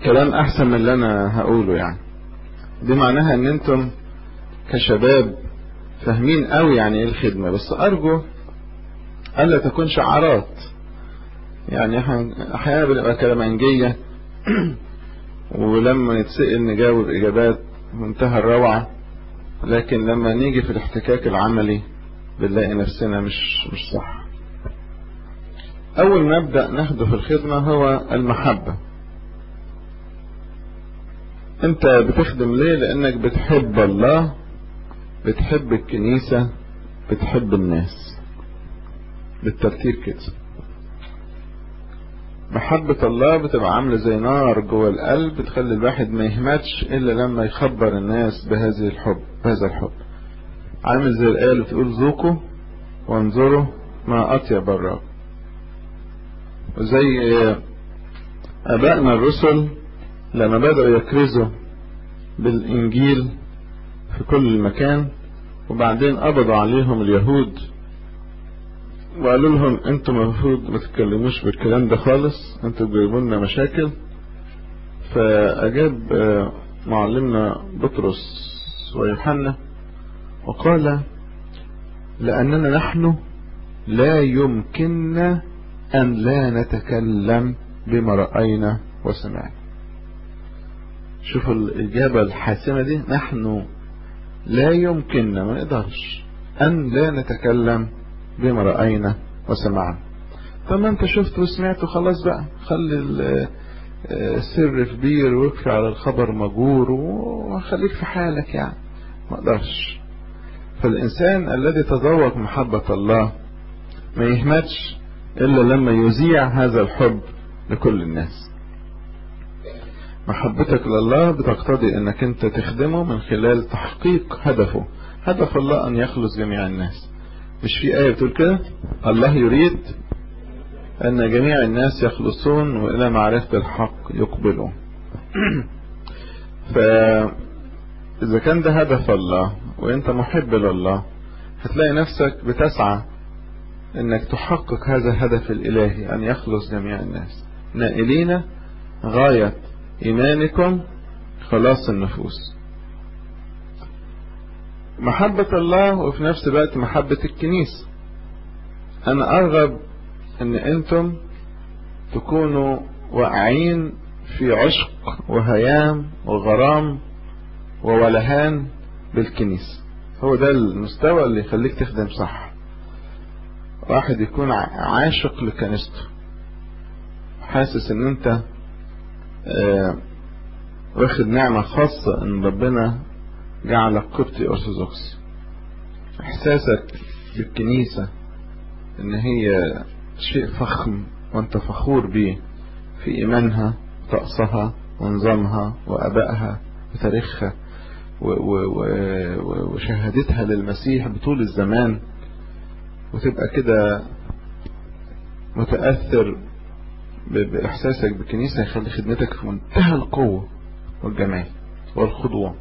كلام احسن من اللي انا هقوله يعني دي معناها ان انتم كشباب فاهمين قوي يعني ايه الخدمة بس ارجو الا تكون شعارات يعني احيانا بنبقى كلامنجية ولما نتسأل نجاوب اجابات منتهى الروعة لكن لما نيجي في الاحتكاك العملي بنلاقي نفسنا مش مش صح اول مبدأ ناخده في الخدمة هو المحبة انت بتخدم ليه لانك بتحب الله بتحب الكنيسة بتحب الناس بالترتيب كده محبة الله بتبقى عاملة زي نار جوه القلب بتخلي الواحد ما يهمتش إلا لما يخبر الناس بهذه الحب بهذا الحب عامل زي الآية اللي بتقول ذوقوا وانظروا ما أطيب الرب وزي أبائنا الرسل لما بدأوا يكرزوا بالإنجيل في كل مكان وبعدين قبضوا عليهم اليهود وقالوا لهم انتم المفروض ما تتكلموش بالكلام ده خالص انتوا بتجيبوا لنا مشاكل فاجاب معلمنا بطرس ويوحنا وقال لاننا نحن لا يمكننا ان لا نتكلم بما راينا وسمعنا شوفوا الاجابه الحاسمه دي نحن لا يمكننا ما نقدرش ان لا نتكلم بما رأينا وسمعنا طب ما انت شفت وسمعت وخلاص بقى خلي السر في بير واكفي على الخبر مجور وخليك في حالك يعني ما اقدرش فالانسان الذي تذوق محبة الله ما يهمتش الا لما يذيع هذا الحب لكل الناس محبتك لله بتقتضي انك انت تخدمه من خلال تحقيق هدفه هدف الله ان يخلص جميع الناس مش في آية بتقول كده الله يريد أن جميع الناس يخلصون وإلى معرفة الحق يقبلون فإذا كان ده هدف الله وإنت محب لله هتلاقي نفسك بتسعى إنك تحقق هذا الهدف الإلهي أن يخلص جميع الناس نائلين غاية إيمانكم خلاص النفوس محبة الله وفي نفس الوقت محبة الكنيسة أنا أرغب أن أنتم تكونوا واقعين في عشق وهيام وغرام وولهان بالكنيسة هو ده المستوى اللي يخليك تخدم صح واحد يكون عاشق لكنيسته حاسس ان انت اه واخد نعمة خاصة ان ربنا جعلك قبطي ارثوذكسي احساسك بالكنيسة ان هي شيء فخم وانت فخور بيه في ايمانها طقسها ونظامها وابائها وتاريخها وشهادتها للمسيح بطول الزمان وتبقى كده متأثر بإحساسك بالكنيسة يخلي خدمتك في منتهى القوة والجمال والخضوع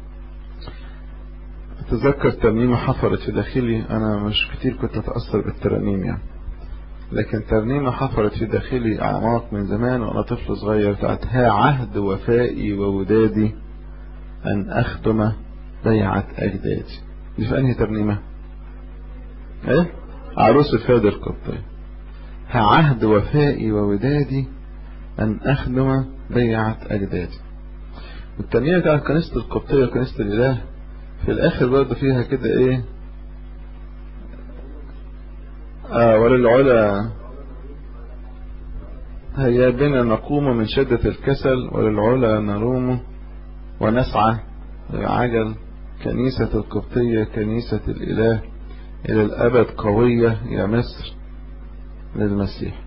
أتذكر ترنيمة حفرت في داخلي أنا مش كتير كنت أتأثر بالترانيم يعني لكن ترنيمة حفرت في داخلي أعماق من زمان وأنا طفل صغير بتاعت ها عهد وفائي وودادي أن أخدم بيعة أجدادي دي في أنهي ترنيمة؟ إيه؟ عروس الفادر القبطية ها عهد وفائي وودادي أن أخدم بيعة أجدادي والترنيمة بتاعت كنيسة القبطية وكنيسة الإله في الآخر برضه فيها كده إيه؟ آه وللعلا هيا بنا نقوم من شدة الكسل وللعلا نروم ونسعى عجل كنيسة القبطية كنيسة الإله إلى الأبد قوية يا مصر للمسيح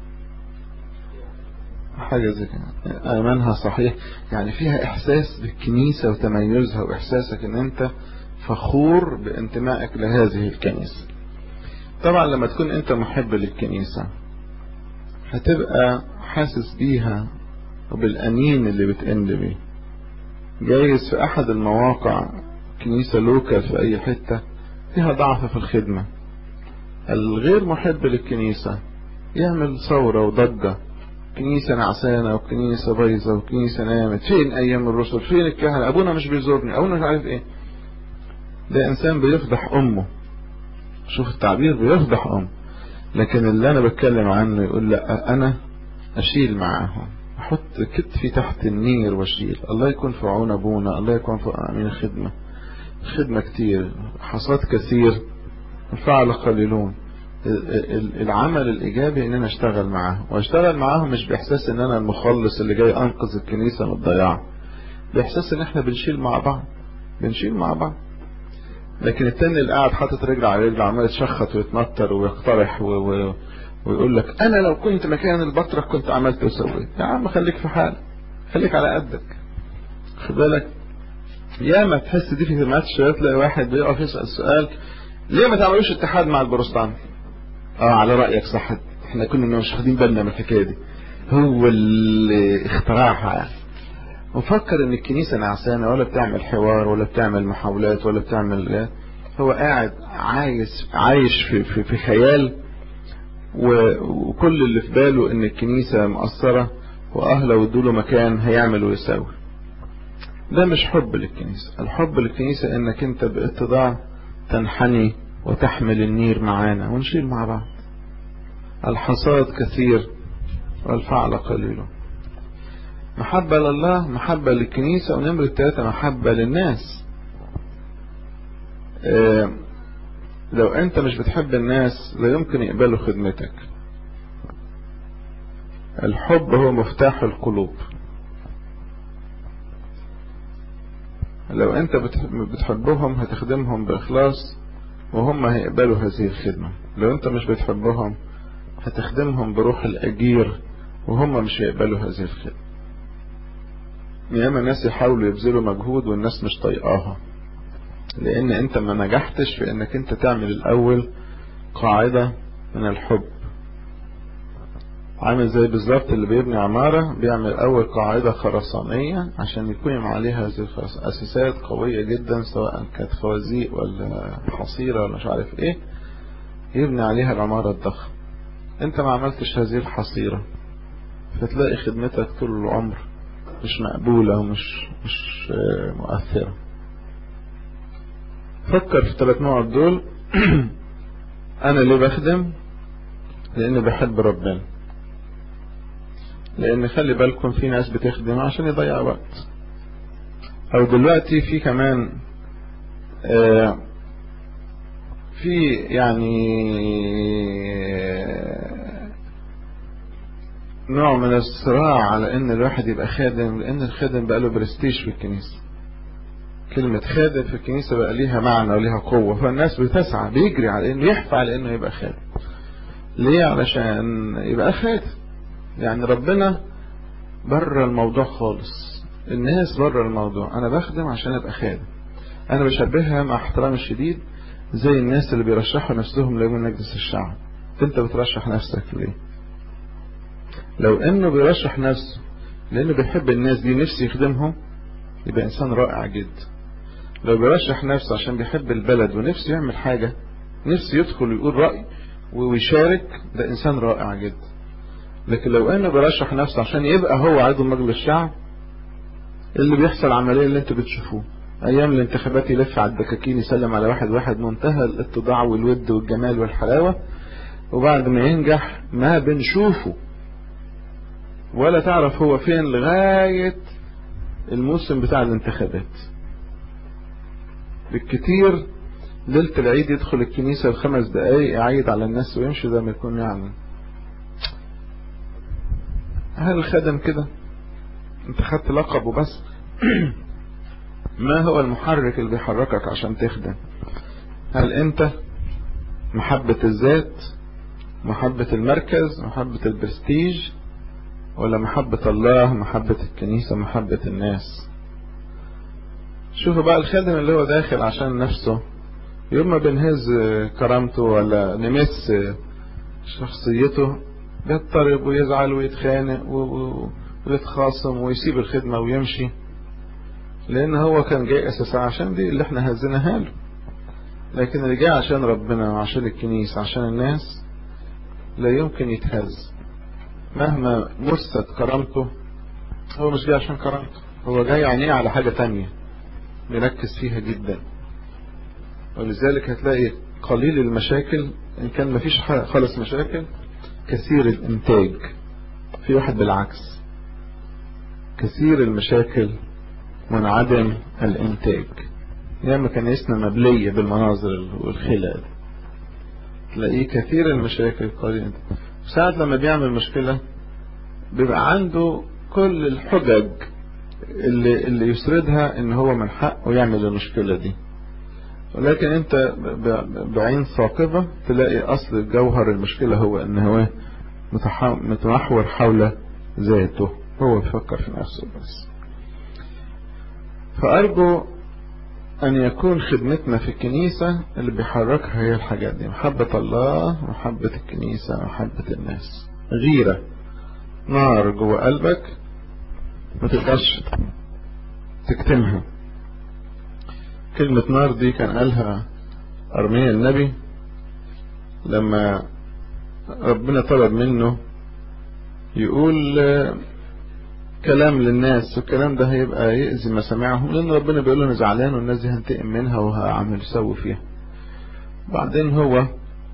حاجة زي كده أيمانها صحيح يعني فيها إحساس بالكنيسة وتميزها وإحساسك إن أنت فخور بانتمائك لهذه الكنيسة طبعا لما تكون أنت محب للكنيسة هتبقى حاسس بيها وبالأنين اللي بتقند بيه جايز في أحد المواقع كنيسة لوكال في أي حتة فيها ضعف في الخدمة الغير محب للكنيسة يعمل ثورة وضجة كنيسة نعسانة وكنيسة بايظة وكنيسة نامت فين أيام الرسل فين الكهنة أبونا مش بيزورني أبونا مش عارف إيه ده إنسان بيفضح أمه شوف التعبير بيفضح أمه لكن اللي أنا بتكلم عنه يقول لا أنا أشيل معاهم أحط كتفي تحت النير وأشيل الله يكون في عون أبونا الله يكون في عون الخدمة خدمة كتير حصاد كثير الفعل قليلون العمل الإيجابي إن أنا أشتغل معاهم وأشتغل معاهم مش بإحساس إن أنا المخلص اللي جاي أنقذ الكنيسة من الضياع بإحساس إن إحنا بنشيل مع بعض بنشيل مع بعض لكن التاني اللي قاعد حاطط رجل على رجل عمال يتشخط ويتنطر ويقترح و... و... ويقول لك أنا لو كنت مكان البطرك كنت عملت وسويت يا عم خليك في حالك خليك على قدك خد بالك ياما تحس دي في جماعات الشباب تلاقي واحد بيقف يسأل سؤال ليه ما تعملوش اتحاد مع البروستان اه على رأيك صح احنا كنا مش واخدين بالنا من الحكاية دي هو اللي اخترعها يعني وفكر ان الكنيسة نعسانة ولا بتعمل حوار ولا بتعمل محاولات ولا بتعمل هو قاعد عايش عايش في, في, في خيال وكل اللي في باله ان الكنيسة مقصرة واهله ودوله مكان هيعمل ويساوي ده مش حب للكنيسة الحب للكنيسة انك انت باتضاع تنحني وتحمل النير معانا ونشيل مع بعض الحصاد كثير والفعل قليل محبة لله محبة للكنيسة ونمرة ثلاثة محبة للناس اه لو انت مش بتحب الناس لا يمكن يقبلوا خدمتك الحب هو مفتاح القلوب لو انت بتحبهم هتخدمهم بإخلاص وهم هيقبلوا هذه الخدمة لو انت مش بتحبهم هتخدمهم بروح الأجير وهم مش هيقبلوا هذه الخدمة ياما الناس يحاولوا يبذلوا مجهود والناس مش طايقاها لان انت ما نجحتش في انك انت تعمل الاول قاعدة من الحب عامل زي بالظبط اللي بيبني عمارة بيعمل أول قاعدة خرسانية عشان يقيم عليها هذه الخرسانة أساسات قوية جدا سواء كانت خوازيق ولا حصيرة ولا مش عارف إيه يبني عليها العمارة الضخمة أنت ما عملتش هذه الحصيرة فتلاقي خدمتك طول العمر مش مقبولة ومش مش مؤثرة فكر في الثلاث نقط دول أنا ليه بخدم لأني بحب ربنا لان خلي بالكم في ناس بتخدم عشان يضيع وقت او دلوقتي في كمان آه في يعني نوع من الصراع على ان الواحد يبقى خادم لان الخادم بقى له برستيج في الكنيسة كلمة خادم في الكنيسة بقى ليها معنى وليها قوة فالناس بتسعى بيجري على انه يحفى على انه يبقى خادم ليه علشان يبقى خادم يعني ربنا بره الموضوع خالص الناس بره الموضوع انا بخدم عشان ابقى خادم انا بشبهها مع احترامي الشديد زي الناس اللي بيرشحوا نفسهم لمن مجلس الشعب انت بترشح نفسك ليه لو انه بيرشح نفسه لانه بيحب الناس دي نفسه يخدمهم يبقى انسان رائع جدا لو بيرشح نفسه عشان بيحب البلد ونفسه يعمل حاجة نفسه يدخل ويقول رأي ويشارك ده انسان رائع جدا لكن لو انه بيرشح نفسه عشان يبقى هو عضو مجلس الشعب اللي بيحصل عملية اللي انتوا بتشوفوه ايام الانتخابات يلف على الدكاكين يسلم على واحد واحد منتهى الاتضاع والود والجمال والحلاوة وبعد ما ينجح ما بنشوفه ولا تعرف هو فين لغاية الموسم بتاع الانتخابات بالكتير ليلة العيد يدخل الكنيسة بخمس دقايق يعيد على الناس ويمشي زي ما يكون يعني هل الخدم كده انت خدت لقب وبس ما هو المحرك اللي بيحركك عشان تخدم هل انت محبة الذات محبة المركز محبة البرستيج ولا محبة الله محبة الكنيسة محبة الناس شوفوا بقى الخادم اللي هو داخل عشان نفسه يوم ما بنهز كرامته ولا نمس شخصيته بيضطرب ويزعل ويتخانق ويتخاصم ويسيب الخدمة ويمشي لان هو كان جاي اساسا عشان دي اللي احنا هزيناها له لكن اللي جاي عشان ربنا وعشان الكنيسة عشان الناس لا يمكن يتهز مهما مست كرامته هو مش جاي عشان كرامته هو جاي عينيه على حاجة تانية بيركز فيها جدا ولذلك هتلاقي قليل المشاكل ان كان مفيش خالص مشاكل كثير الانتاج في واحد بالعكس كثير المشاكل منعدم الانتاج ياما كنايسنا مبلية بالمناظر والخلق دي تلاقيه كثير المشاكل قليل الانتاج ساعة لما بيعمل مشكلة بيبقى عنده كل الحجج اللي, اللي يسردها ان هو من حقه يعمل المشكلة دي ولكن انت بعين ثاقبة تلاقي اصل الجوهر المشكلة هو ان هو متمحور حول ذاته هو بيفكر في نفسه بس فارجو ان يكون خدمتنا في الكنيسة اللي بيحركها هي الحاجات دي محبة الله محبة الكنيسة محبة الناس غيرة نار جوه قلبك ما تقدرش تكتمها كلمة نار دي كان قالها أرميا النبي لما ربنا طلب منه يقول كلام للناس والكلام ده هيبقى يأذي مسامعهم لأن ربنا بيقول له أنا زعلان والناس دي هنتقم منها وهعمل يسوي فيها بعدين هو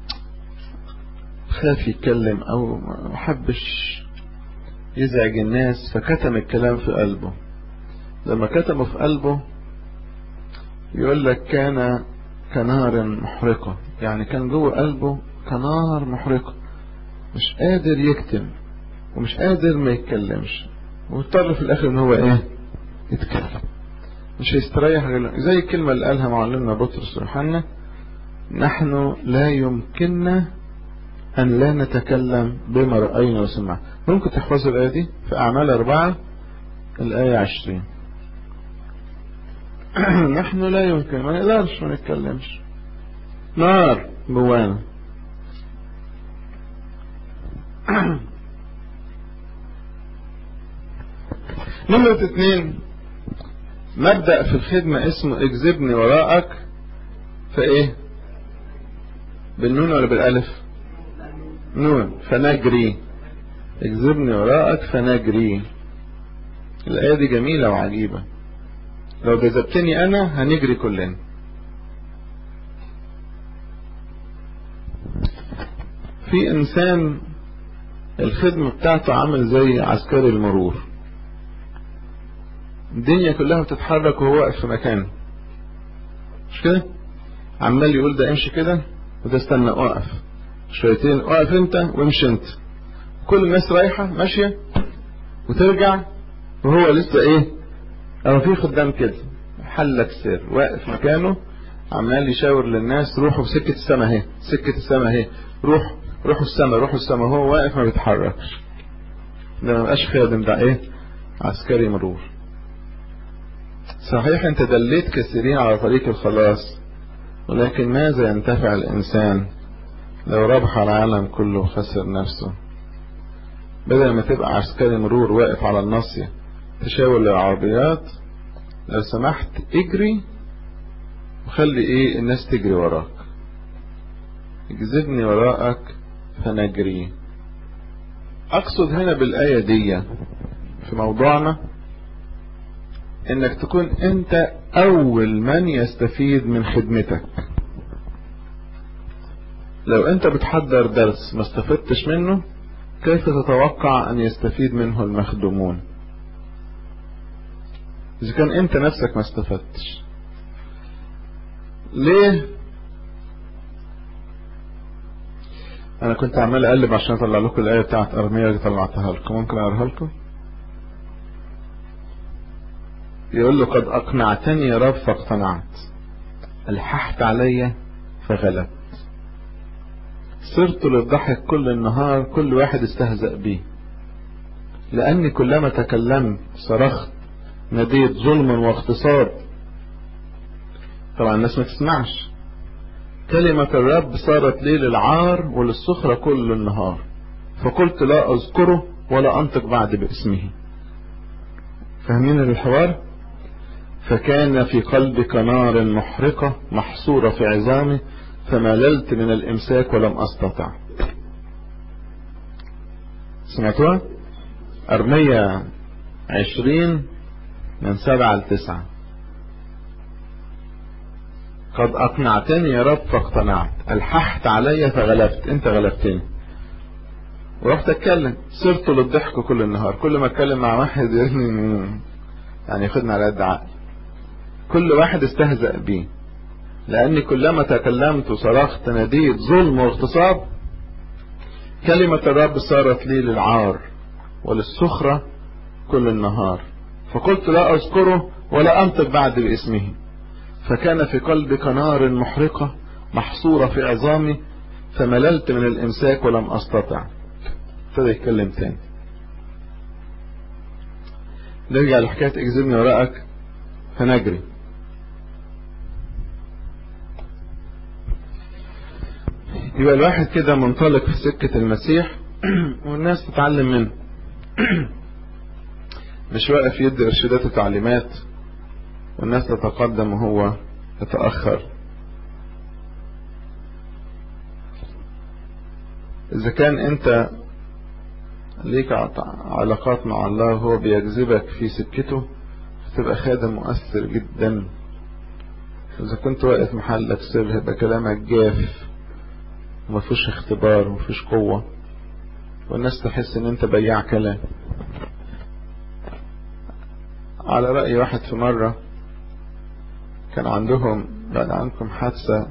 خاف يتكلم أو ما حبش يزعج الناس فكتم الكلام في قلبه لما كتمه في قلبه يقول لك كان كنار محرقة يعني كان جوه قلبه كنار محرقة مش قادر يكتم ومش قادر ما يتكلمش واضطر في الاخر ان هو ايه يتكلم مش هيستريح غير زي الكلمة اللي قالها معلمنا بطرس ويوحنا نحن لا يمكننا أن لا نتكلم بما رأينا وسمعنا ممكن تحفظوا الآية دي في أعمال أربعة الآية عشرين نحن لا يمكن ما نقدرش ما نتكلمش نار جوانا نمرة اتنين مبدأ في الخدمة اسمه اجذبني وراءك فايه بالنون ولا بالالف نون فنجري اجذبني وراءك فنجري الآية دي جميلة وعجيبة لو جذبتني أنا هنجري كلنا في إنسان الخدمة بتاعته عامل زي عسكري المرور الدنيا كلها بتتحرك وهو واقف في مكانه مش كده عمال يقول ده امشي كده وده استنى اقف شويتين اقف انت وامشي انت كل الناس رايحة ماشية وترجع وهو لسه ايه او في خدام كده حلك سر واقف مكانه عمال يشاور للناس روحوا في سكة السما اهي سكة السما اهي روح روحوا السما روحوا السما هو واقف ما بيتحركش ده ما بقاش خادم ده ايه عسكري مرور صحيح انت دليت كثيرين على طريق الخلاص ولكن ماذا ينتفع الانسان لو ربح العالم كله وخسر نفسه بدل ما تبقى عسكري مرور واقف على الناصية تشاور للعربيات لو سمحت اجري وخلي ايه الناس تجري وراك اجذبني وراءك فنجري اقصد هنا بالاية دي في موضوعنا انك تكون انت اول من يستفيد من خدمتك لو انت بتحضر درس ما استفدتش منه كيف تتوقع ان يستفيد منه المخدومون اذا كان انت نفسك ما استفدتش ليه انا كنت عمال اقلب عشان اطلع لكم الايه بتاعت ارميا اللي طلعتها لكم ممكن اقراها لكم يقول له قد اقنعتني يا رب فاقتنعت الححت علي فغلبت صرت للضحك كل النهار كل واحد استهزأ بي لأني كلما تكلمت صرخت ناديت ظلما واغتصاب طبعا الناس ما تسمعش كلمة الرب صارت لي للعار وللسخرة كل النهار فقلت لا أذكره ولا أنطق بعد باسمه فاهمين الحوار فكان في قلبك نار محرقة محصورة في عظامي فمللت من الإمساك ولم أستطع سمعتوها أرمية عشرين من سبعة لتسعة قد أقنعتني يا رب فاقتنعت ألححت علي فغلبت أنت غلبتني ورحت أتكلم صرت للضحك كل النهار كل ما أتكلم مع واحد يعني ياخدني على قد عقل كل واحد استهزأ بي لأني كلما تكلمت وصرخت ناديت ظلم واغتصاب كلمة الرب صارت لي للعار وللسخرة كل النهار فقلت لا أذكره ولا أنطق بعد باسمه فكان في قلبي كنار محرقة محصورة في عظامي فمللت من الإمساك ولم أستطع ابتدى يتكلم تاني نرجع لحكاية اجذبني وراءك فنجري يبقى الواحد كده منطلق في سكة المسيح والناس تتعلم منه مش واقف يدي ارشادات وتعليمات والناس تتقدم وهو يتأخر إذا كان أنت ليك علاقات مع الله وهو بيجذبك في سكته تبقى خادم مؤثر جدا إذا كنت واقف محلك سر هيبقى كلامك جاف وما فيهوش اختبار وما فيهوش قوة والناس تحس ان انت بياع كلام على رأي واحد في مرة كان عندهم بعد عنكم حادثة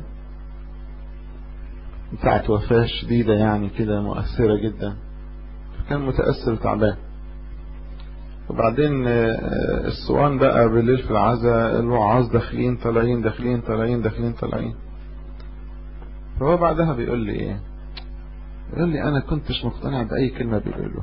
بتاعت وفاة شديدة يعني كده مؤثرة جدا فكان متأثر وتعبان وبعدين الصوان بقى بالليل في العزاء الوعاظ داخلين طالعين داخلين طالعين داخلين طالعين فهو بعدها بيقول لي ايه بيقول لي انا كنتش مقتنع باي كلمة بيقوله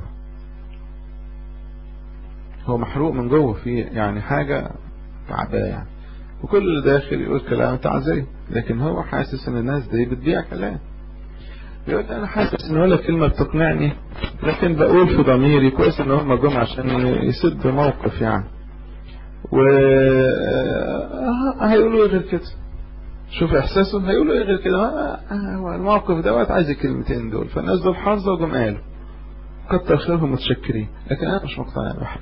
هو محروق من جوه في يعني حاجة تعباه يعني وكل اللي داخل يقول كلام تعزيه لكن هو حاسس ان الناس دي بتبيع كلام يقول انا حاسس ان ولا كلمة بتقنعني لكن بقول في ضميري كويس ان هم جم عشان يسد موقف يعني و هيقولوا غير كده شوف احساسه هيقولوا ايه غير كده هو الموقف دوت عايز الكلمتين دول فالناس دول حافظه وجم قالوا كتر خيرهم متشكرين لكن انا مش مقتنع بحاجه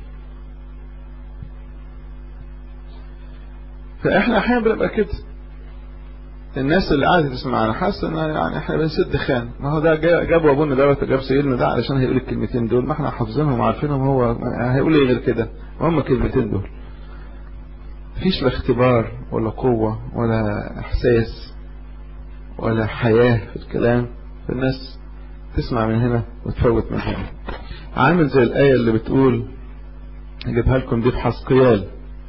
فاحنا احيانا بنبقى كده الناس اللي قاعده تسمعنا حاسه ان يعني احنا بنسد خان ما هو ده جابوا ابونا دوت جاب سيدنا ده علشان هيقول الكلمتين دول ما احنا حافظينهم وعارفينهم هو هيقول ايه غير كده هم الكلمتين دول مفيش لا اختبار ولا قوة ولا احساس ولا حياة في الكلام فالناس تسمع من هنا وتفوت من هنا عامل زي الآية اللي بتقول اجيبها لكم دي في حسقيال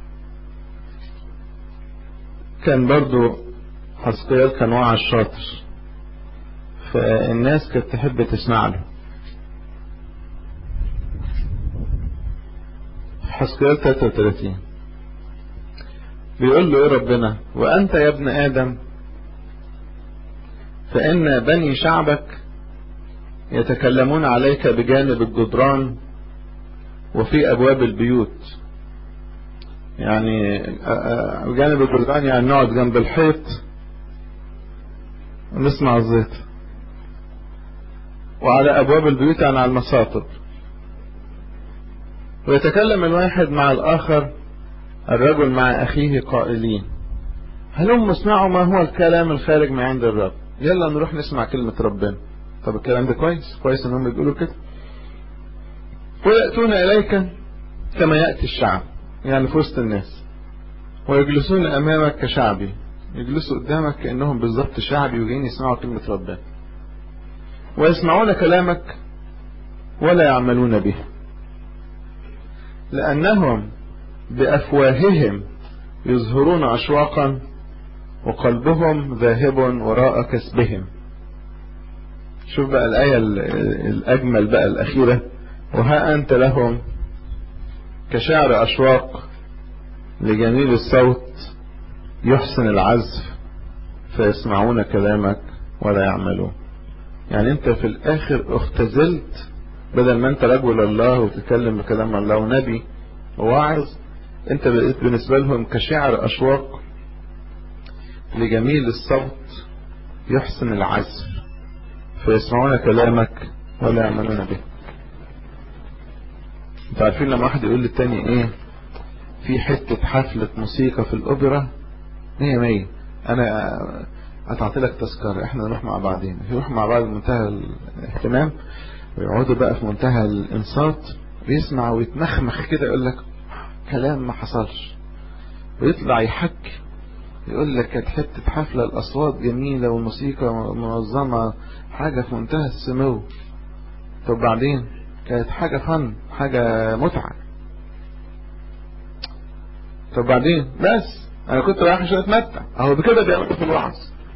كان برضو حسقيال كان واعي الشاطر فالناس كانت تحب تسمع له حسقيال 33 بيقول له ايه ربنا وانت يا ابن ادم فان بني شعبك يتكلمون عليك بجانب الجدران وفي ابواب البيوت يعني بجانب الجدران يعني نقعد جنب الحيط ونسمع الزيت وعلى ابواب البيوت يعني على المساطب ويتكلم الواحد مع الاخر الرجل مع أخيه قائلين هلم اسمعوا ما هو الكلام الخارج من عند الرب يلا نروح نسمع كلمة ربنا طب الكلام ده كويس كويس انهم بيقولوا كده ويأتون إليك كما يأتي الشعب يعني في وسط الناس ويجلسون أمامك كشعبي يجلسوا قدامك كأنهم بالظبط شعبي وجايين يسمعوا كلمة ربنا ويسمعون كلامك ولا يعملون به لأنهم بأفواههم يظهرون أشواقا وقلبهم ذاهب وراء كسبهم شوف بقى الآية الأجمل بقى الأخيرة وها أنت لهم كشعر أشواق لجميل الصوت يحسن العزف فيسمعون كلامك ولا يعملون يعني انت في الاخر اختزلت بدل ما انت رجل الله وتتكلم بكلام الله ونبي وواعظ انت بقيت بالنسبة لهم كشعر اشواق لجميل الصوت يحسن العزف فيسمعون كلامك ولا يعملون به انتوا عارفين لما واحد يقول للتاني ايه في حتة حفلة موسيقى في الأوبرا مية مية أنا قطعت لك تذكرة احنا نروح مع بعضين يروح مع بعض بمنتهى الاهتمام ويقعدوا بقى في منتهى الانصات ويسمع ويتمخمخ كده يقول لك كلام ما حصلش ويطلع يحكي يقول لك كانت حتة حفلة الأصوات جميلة والموسيقى منظمة حاجة في منتهى السمو طب بعدين كانت حاجة فن حاجة متعة طب بعدين بس أنا كنت رايح عشان أتمتع أهو بكده بيعملوا في الوعظ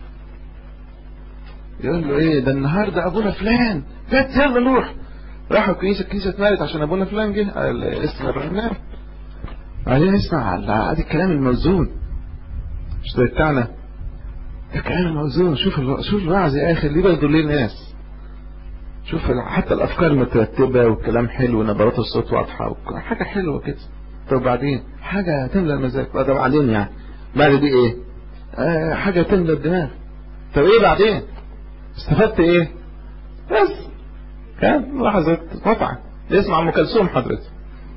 يقول له إيه ده النهاردة أبونا فلان فات يلا نروح راحوا الكنيسة الكنيسة اتملت عشان أبونا فلان جه اسم الرهنان بعدين اسمع على الكلام الموزون مش ده بتاعنا الكلام الموزون شوف الو... شوف الوعظ يا اخي اللي بياخدوا ليه الناس شوف حتى الافكار المترتبه والكلام حلو ونبرات الصوت واضحه حاجه حلوه كده طب بعدين حاجه تملى المزاج طب بعدين يعني بعد دي ايه آه حاجه تملى الدماغ طب ايه بعدين استفدت ايه بس كان لحظه متعه يسمع ام كلثوم حضرتك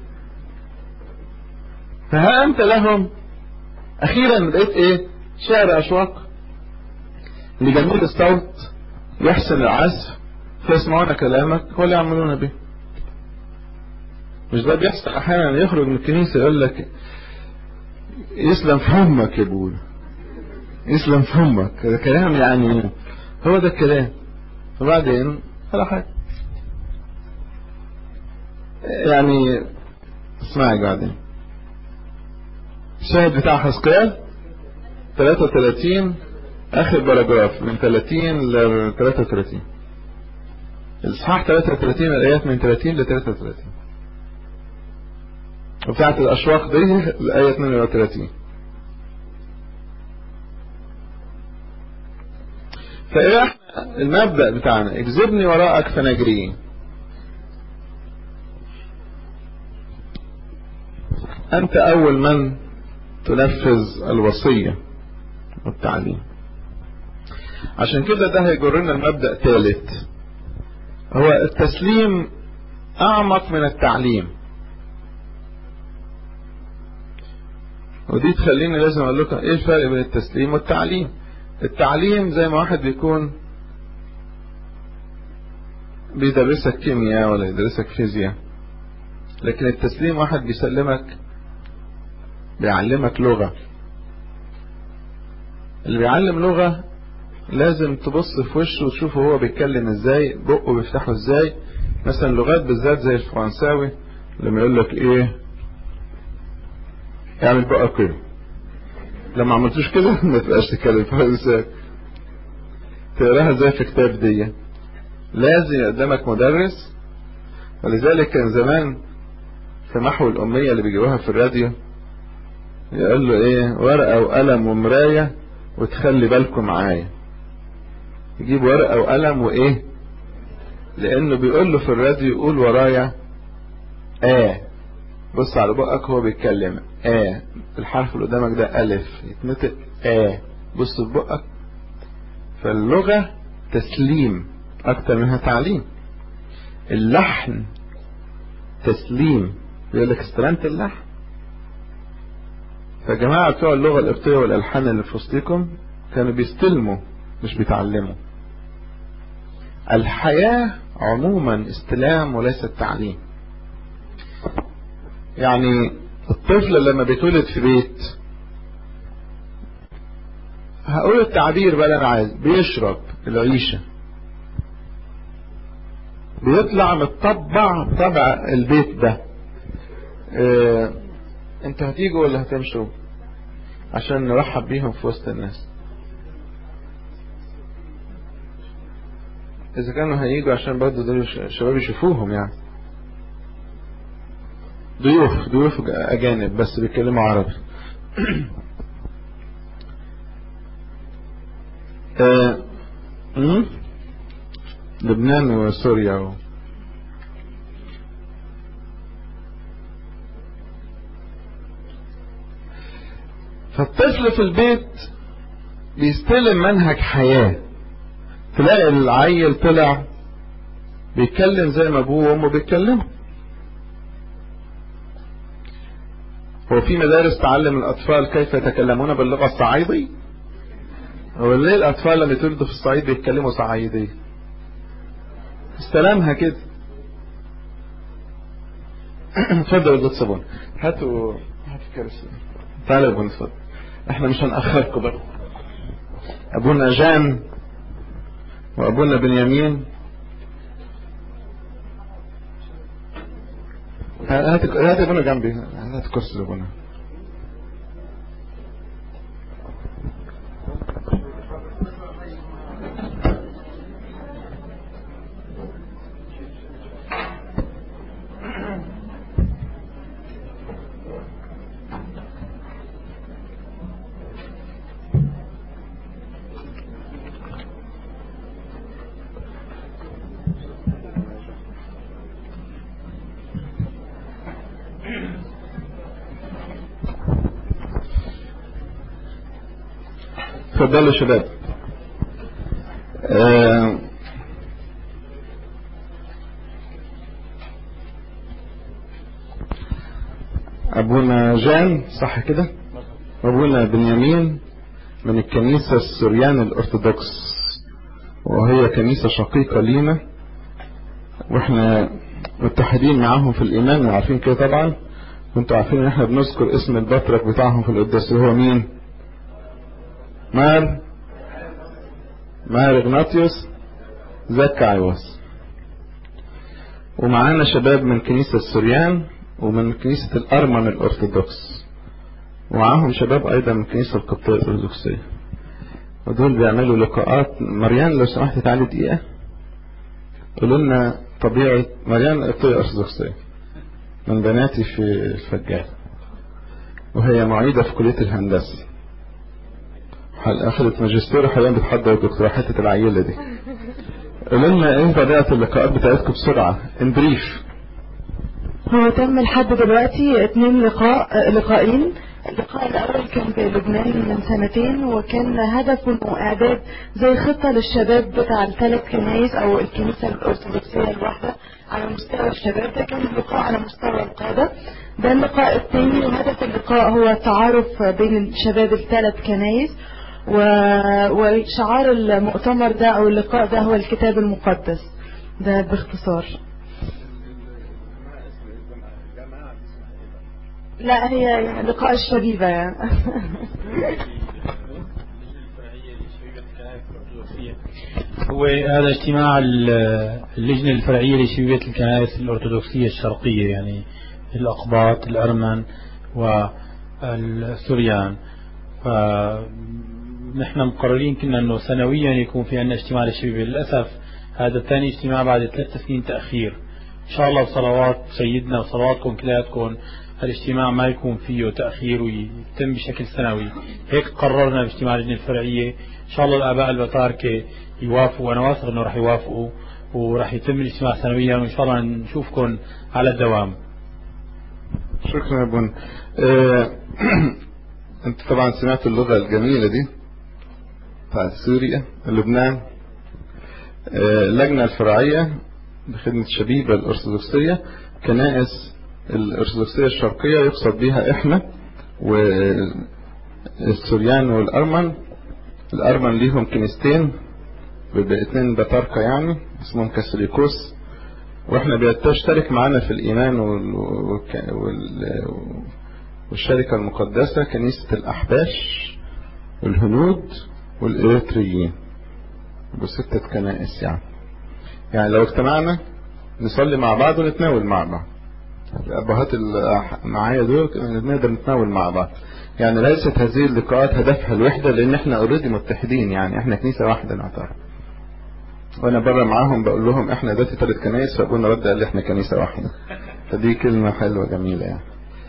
فها انت لهم اخيرا بقيت ايه شعر اشواق لجميل الصوت يحسن العزف فيسمعون كلامك ولا يعملون به مش ده بيحصل احيانا يخرج من الكنيسه يقول لك يسلم في همك يا ابوي يسلم في همك ده كلام يعني هو ده الكلام وبعدين ولا حاجه يعني اسمعي بعدين الشاهد بتاع حسقيال 33 اخر باراجراف من 30 ل 33 الاصحاح 33 الايات من 30 ل 33 وبتاعت الاشواق دي الايه 32 فايه احنا المبدا بتاعنا اجذبني وراءك فنجري انت اول من تنفذ الوصية والتعليم عشان كده ده هيجرنا المبدأ ثالث هو التسليم أعمق من التعليم ودي تخليني لازم أقول لكم إيه الفرق بين التسليم والتعليم التعليم زي ما واحد بيكون بيدرسك كيمياء ولا يدرسك فيزياء لكن التسليم واحد بيسلمك بيعلمك لغة اللي بيعلم لغة لازم تبص في وشه وتشوفه هو بيتكلم ازاي بقه بيفتحه ازاي مثلا لغات بالذات زي الفرنساوي لما يقول لك ايه اعمل بقى كده لما عملتوش كده ما تبقاش تتكلم فرنساوي تقراها ازاي في كتاب دي لازم يقدمك مدرس ولذلك كان زمان في محو الأمية اللي بيجيبوها في الراديو يقول له ايه ورقة وقلم ومراية وتخلي بالكم معايا يجيب ورقة وقلم وايه لانه بيقول له في الراديو يقول ورايا اه بص على بقك هو بيتكلم اه الحرف اللي قدامك ده الف يتنطق اه بص في بقك فاللغة تسليم اكتر منها تعليم اللحن تسليم يقول لك استلمت اللحن فجماعة بتوع اللغة القبطية والألحان اللي في وسطكم كانوا بيستلموا مش بيتعلموا الحياة عموما استلام وليس تعليم يعني الطفل لما بيتولد في بيت هقول التعبير بقى انا عايز بيشرب العيشة بيطلع متطبع طبع البيت ده اه انت هتيجوا ولا هتمشوا عشان نرحب بيهم في وسط الناس اذا كانوا هيجوا عشان برضه دول الشباب يشوفوهم يعني ضيوف ضيوف اجانب بس بيتكلموا عربي آه. لبنان وسوريا و... فالطفل في البيت بيستلم منهج حياة تلاقي العيل طلع بيتكلم زي ما ابوه وامه بيتكلموا هو في مدارس تعلم الأطفال كيف يتكلمون باللغة الصعيدي هو ليه الأطفال لما يتولدوا في الصعيد بيتكلموا صعيدي استلمها كده اتفضل يا دكتور صابون هاتوا هاتوا كرسي تعالوا يا ابونا اتفضل احنا مش هنأخركم بقى ابونا جان وابونا بنيامين هات هات ابونا جنبي هات كرسي لابونا اتفضلوا يا شباب آه ابونا جان صح كده ابونا بنيامين من الكنيسة السريان الارثوذكس وهي كنيسة شقيقة لينا واحنا متحدين معاهم في الايمان وعارفين كده طبعا وانتوا عارفين ان احنا بنذكر اسم البطرك بتاعهم في القداس اللي هو مين مار مار اغناطيوس زكايوس ومعانا شباب من كنيسة السريان ومن كنيسة الأرمن الأرثوذكس ومعاهم شباب أيضا من الكنيسة القبطية الأرثوذكسية ودول بيعملوا لقاءات مريان لو سمحت تعالي دقيقة قولوا لنا طبيعة مريان القبطية الأرثوذكسية من بناتي في الفجال وهي معيدة في كلية الهندسة أخذت ماجستير وحاليا بتحضر الدكتوراه حتة العيلة دي قولوا لنا ايه طبيعة اللقاءات بتاعتكم بسرعة ان بريف هو تم لحد دلوقتي اتنين لقاء لقاءين اللقاء الأول كان في لبنان من سنتين وكان هدفه إعداد زي خطة للشباب بتاع الثلاث كنايس أو الكنيسة الأرثوذكسية الواحدة على مستوى الشباب ده كان اللقاء على مستوى القادة ده اللقاء الثاني وهدف اللقاء هو التعارف بين شباب الثلاث كنايس و... وشعار المؤتمر ده أو اللقاء ده هو الكتاب المقدس ده باختصار لا هي لقاء الشبيبة يعني هو هذا اجتماع اللجنة الفرعية لشبيبة الكنائس الأرثوذكسية الشرقية يعني الأقباط الأرمن والسوريان فنحن مقررين كنا أنه سنويا يكون في عندنا اجتماع للشبيبة للأسف هذا ثاني اجتماع بعد ثلاث سنين تأخير إن شاء الله بصلوات سيدنا وصلواتكم كلياتكم الاجتماع ما يكون فيه تأخير ويتم بشكل سنوي هيك قررنا باجتماع اللجنة الفرعية إن شاء الله الآباء البطاركة يوافقوا وأنا واثق أنه راح يوافقوا وراح يتم الاجتماع سنويا وإن شاء الله نشوفكم على الدوام شكرا يا بن اه انت طبعا سمعت اللغة الجميلة دي بتاعت سوريا لبنان اه اللجنة الفرعية بخدمة شبيبة الأرثوذكسية كنائس الأرثوذكسية الشرقية يقصد بها إحنا والسوريان والأرمن الأرمن ليهم كنيستين باثنين بطاركة يعني اسمهم كاثوليكوس واحنا بتشترك معانا في الإيمان وال... وال... والشركة المقدسة كنيسة الأحباش والهنود والإريتريين بستة كنائس يعني يعني لو اجتمعنا نصلي مع بعض ونتناول مع بعض الأبهات اللي معايا دول نقدر نتناول مع بعض يعني ليست هذه اللقاءات هدفها الوحدة لأن احنا اوريدي متحدين يعني احنا كنيسة واحدة نعتبر وانا بره معاهم بقول لهم احنا دلوقتي ثلاث كنايس فابونا رد قال لي احنا كنيسة واحدة فدي كلمة حلوة جميلة يعني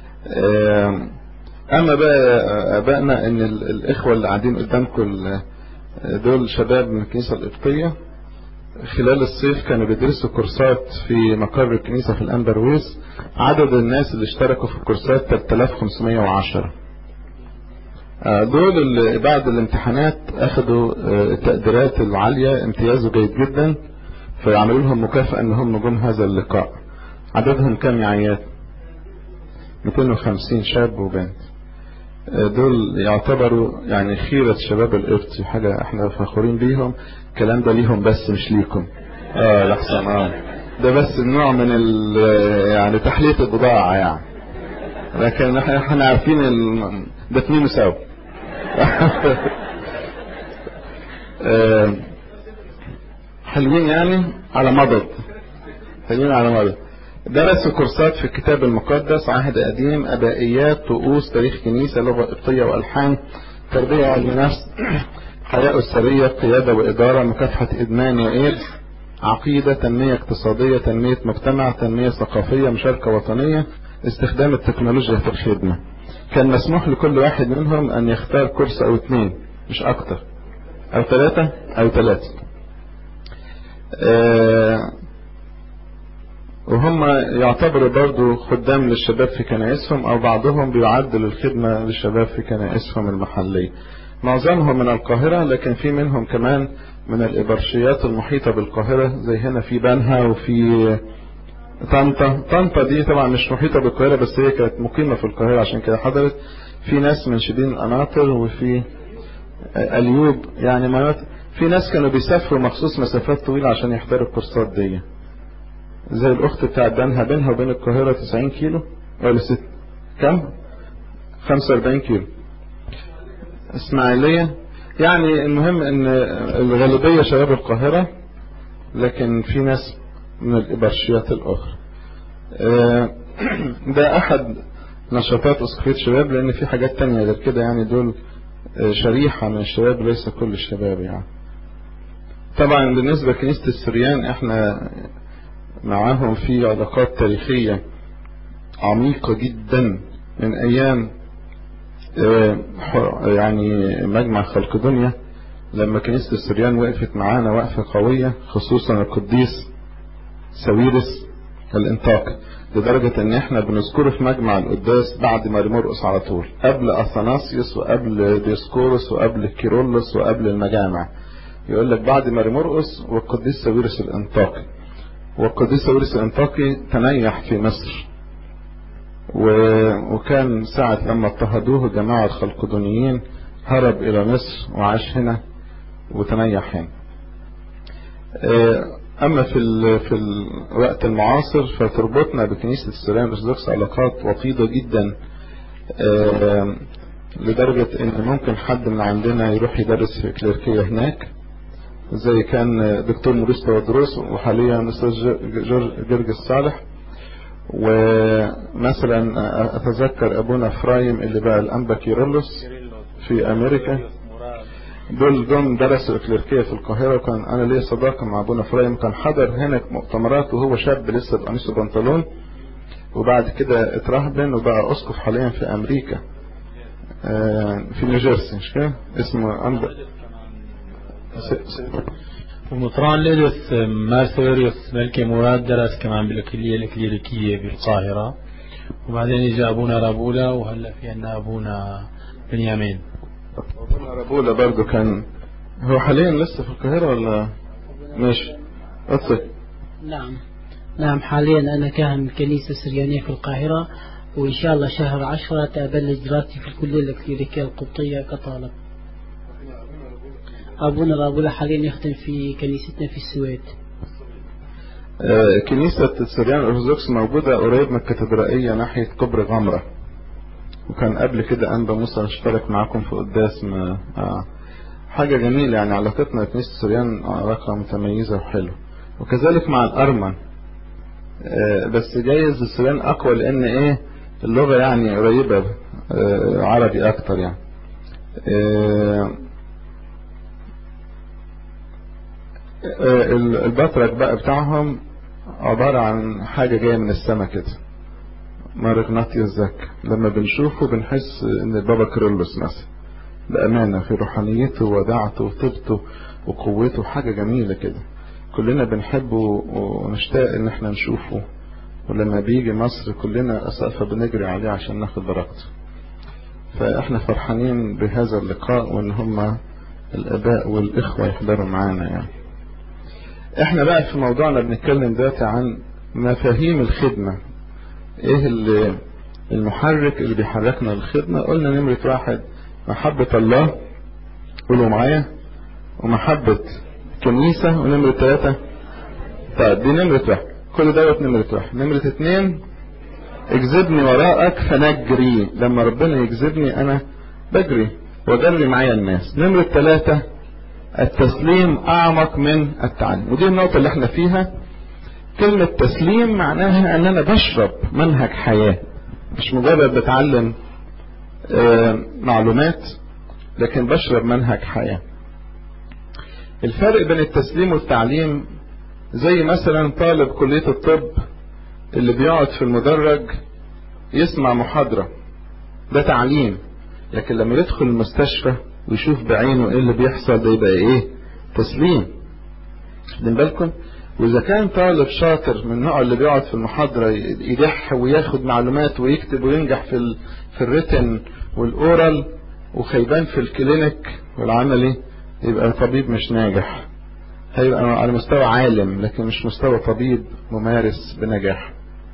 اما بقى ابائنا ان الاخوة اللي قاعدين قدامكم دول شباب من الكنيسة القبطية خلال الصيف كانوا بيدرسوا كورسات في مقر الكنيسة في الأندرويس عدد الناس اللي اشتركوا في الكورسات 3510 دول اللي بعد الامتحانات اخدوا التقديرات العالية امتيازه جيد جدا فيعملوا لهم مكافأة انهم نجوم هذا اللقاء عددهم كم يا عيات 250 شاب وبنت دول يعتبروا يعني خيرة شباب القبطي حاجة احنا فخورين بيهم الكلام ده ليهم بس مش ليكم اه لحسن اه ده بس نوع من ال يعني تحلية البضاعة يعني لكن احنا احنا عارفين ال... ده اتنين سوا حلوين يعني على مضض حلوين على مضض درسوا كورسات في الكتاب المقدس عهد قديم أبائيات طقوس تاريخ كنيسة لغة قبطية وألحان تربية علم نفس حياة أسرية قيادة وإدارة مكافحة إدمان وإيدز عقيدة تنمية اقتصادية تنمية مجتمع تنمية ثقافية مشاركة وطنية استخدام التكنولوجيا في الخدمة كان مسموح لكل واحد منهم أن يختار كورس أو اثنين مش أكتر أو ثلاثة أو ثلاثة آه وهم يعتبروا برضو خدام للشباب في كنائسهم او بعضهم بيعد للخدمة للشباب في كنائسهم المحلية معظمهم من القاهرة لكن في منهم كمان من الإبرشيات المحيطة بالقاهرة زي هنا في بنها وفي طنطا طنطا دي طبعا مش محيطة بالقاهرة بس هي كانت مقيمة في القاهرة عشان كده حضرت في ناس من شبين القناطر وفي اليوب يعني مناطق في ناس كانوا بيسافروا مخصوص مسافات طويلة عشان يحضروا الكورسات دي زي الاخت بتاعت بنها بينها وبين القاهرة 90 كيلو ولا ست كم 45 كيلو اسماعيلية يعني المهم ان الغالبية شباب القاهرة لكن في ناس من الإبرشيات الأخرى ده أحد نشاطات أسقفية الشباب لأن في حاجات تانية غير كده يعني دول شريحة من الشباب ليس كل الشباب يعني طبعا بالنسبة لكنيسة السريان احنا معاهم في علاقات تاريخية عميقة جدا من أيام يعني مجمع خلق دنيا لما كنيسة السريان وقفت معانا وقفة قوية خصوصا القديس ساويرس الانطاق لدرجة ان احنا بنذكره في مجمع القداس بعد ما مرقس على طول قبل اثناسيوس وقبل ديسكورس وقبل كيرولس وقبل المجامع يقول لك بعد ما مرقس والقديس ساويرس الانطاقي والقديس ساويرس الانطاقي تنيح في مصر و... وكان ساعة لما اضطهدوه الجماعة الخلقدونيين هرب إلى مصر وعاش هنا وتنيح هنا أما في ال... في الوقت المعاصر فتربطنا بكنيسة السلام الأرثوذكس علاقات وطيدة جدا لدرجة إن ممكن حد من عندنا يروح يدرس في كليركية هناك زي كان دكتور موريس تودروس وحاليا أستاذ جرجس صالح ومثلا اتذكر ابونا فرايم اللي بقى الانبا كيرلس في امريكا دول جم درسوا اكليركيه في القاهره وكان انا ليا صداقه مع ابونا فرايم كان حضر هنا مؤتمرات وهو شاب لسه بقميص بنطلون وبعد كده اترهبن وبقى اسقف حاليا في امريكا في نيوجيرسي مش كده اسمه انبا ومطران لدث مارثوريوس ملكي مراد درس كمان بالكلية الكليريكية بالقاهرة وبعدين اجى ابونا رابولا وهلا في عندنا ابونا بنيامين ابونا رابولا برضه كان هو حاليا لسه في القاهرة ولا ماشي اتصل نعم نعم حاليا أنا كاهن الكنيسة السريانية في القاهرة وإن شاء الله شهر عشرة أبلش دراستي في الكلية الكليريكية القبطية كطالب أبونا رابولا حاليا يخدم في كنيستنا في السويد آه كنيسة السريان الأرثوذكس موجودة قريب من الكاتدرائية ناحية كبر غمرة وكان قبل كده أنبا موسى اشترك معاكم في قداس ما آه حاجة جميلة يعني علاقتنا بكنيسة السريان علاقة متميزة وحلوة وكذلك مع الأرمن آه بس جايز السريان أقوى لأن إيه اللغة يعني قريبة عربي أكتر يعني البطرك بقى بتاعهم عبارة عن حاجة جاية من السماء كده مارغناطيوس ذاك لما بنشوفه بنحس ان البابا كيرلس مثلا بأمانة في روحانيته وودعته وطيبته وقوته حاجة جميلة كده كلنا بنحبه ونشتاق ان احنا نشوفه ولما بيجي مصر كلنا أسقفة بنجري عليه عشان ناخد بركته فاحنا فرحانين بهذا اللقاء وان هم الاباء والاخوة يحضروا معانا يعني احنا بقى في موضوعنا بنتكلم دلوقتي عن مفاهيم الخدمة ايه اللي المحرك اللي بيحركنا للخدمة قلنا نمرة واحد محبة الله قولوا معايا ومحبة كنيسة ونمرة ثلاثة طيب دي نمرة واحد كل دوت نمرة واحد نمرة اتنين اجذبني وراءك فنجري لما ربنا يجذبني انا بجري وجري معايا الناس نمرة ثلاثة التسليم اعمق من التعليم ودي النقطة اللي احنا فيها كلمة تسليم معناها ان انا بشرب منهج حياة مش مجرد بتعلم اه معلومات لكن بشرب منهج حياة الفرق بين التسليم والتعليم زي مثلا طالب كلية الطب اللي بيقعد في المدرج يسمع محاضرة ده تعليم لكن لما يدخل المستشفى ويشوف بعينه ايه اللي بيحصل ده يبقى ايه تسليم خدين بالكم واذا كان طالب شاطر من النوع اللي بيقعد في المحاضرة يدح وياخد معلومات ويكتب وينجح في ال... في الريتن والاورال وخيبان في الكلينيك والعملي يبقى طبيب مش ناجح هيبقى على مستوى عالم لكن مش مستوى طبيب ممارس بنجاح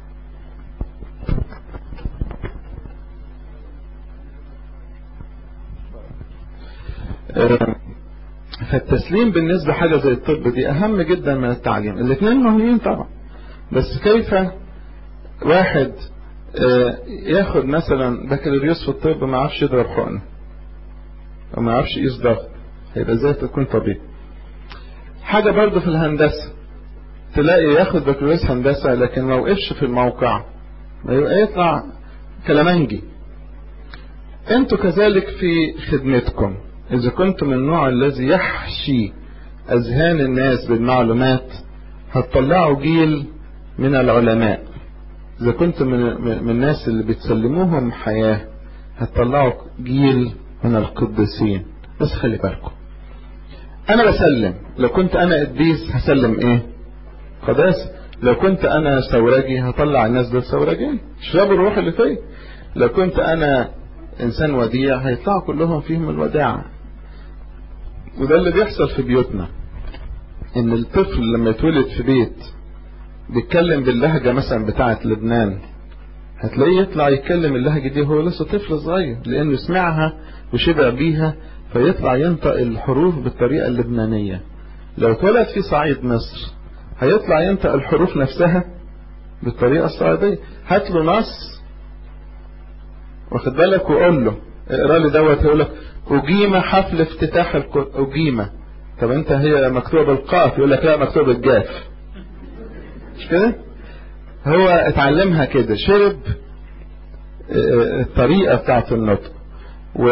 فالتسليم بالنسبة حاجة زي الطب دي أهم جدا من التعليم الاثنين مهمين طبعا بس كيف واحد ياخد مثلا بكالوريوس في الطب ما يعرفش يضرب حقنه وما يعرفش يقيس ضغط هيبقى ازاي تكون طبيب حاجة برضه في الهندسة تلاقي ياخد بكالوريوس هندسة لكن ما وقفش في الموقع يبقى يطلع كلامنجي انتوا كذلك في خدمتكم اذا كنتم من النوع الذي يحشي اذهان الناس بالمعلومات هتطلعوا جيل من العلماء اذا كنتم من, من الناس اللي بتسلموهم حياة هتطلعوا جيل من القديسين بس خلي بالكم انا بسلم لو كنت انا قديس هسلم ايه قداسة لو كنت انا ثورجي هطلع الناس دول ثورجين شربوا الروح اللي فيا لو كنت انا انسان وديع هيطلعوا كلهم فيهم الوداعة وده اللي بيحصل في بيوتنا ان الطفل لما يتولد في بيت بيتكلم باللهجة مثلا بتاعة لبنان هتلاقيه يطلع يتكلم اللهجة دي وهو لسه طفل صغير لانه سمعها وشبع بيها فيطلع ينطق الحروف بالطريقة اللبنانية لو اتولد في صعيد مصر هيطلع ينطق الحروف نفسها بالطريقة الصعيدية هات له نص واخد بالك وقول له اقرا لي دوت هيقول لك أجيم حفل افتتاح الكتب أجيم طب انت هي مكتوبة بالقاف يقول لك لا مكتوبة بالجاف مش كده هو اتعلمها كده شرب الطريقة بتاعت النطق و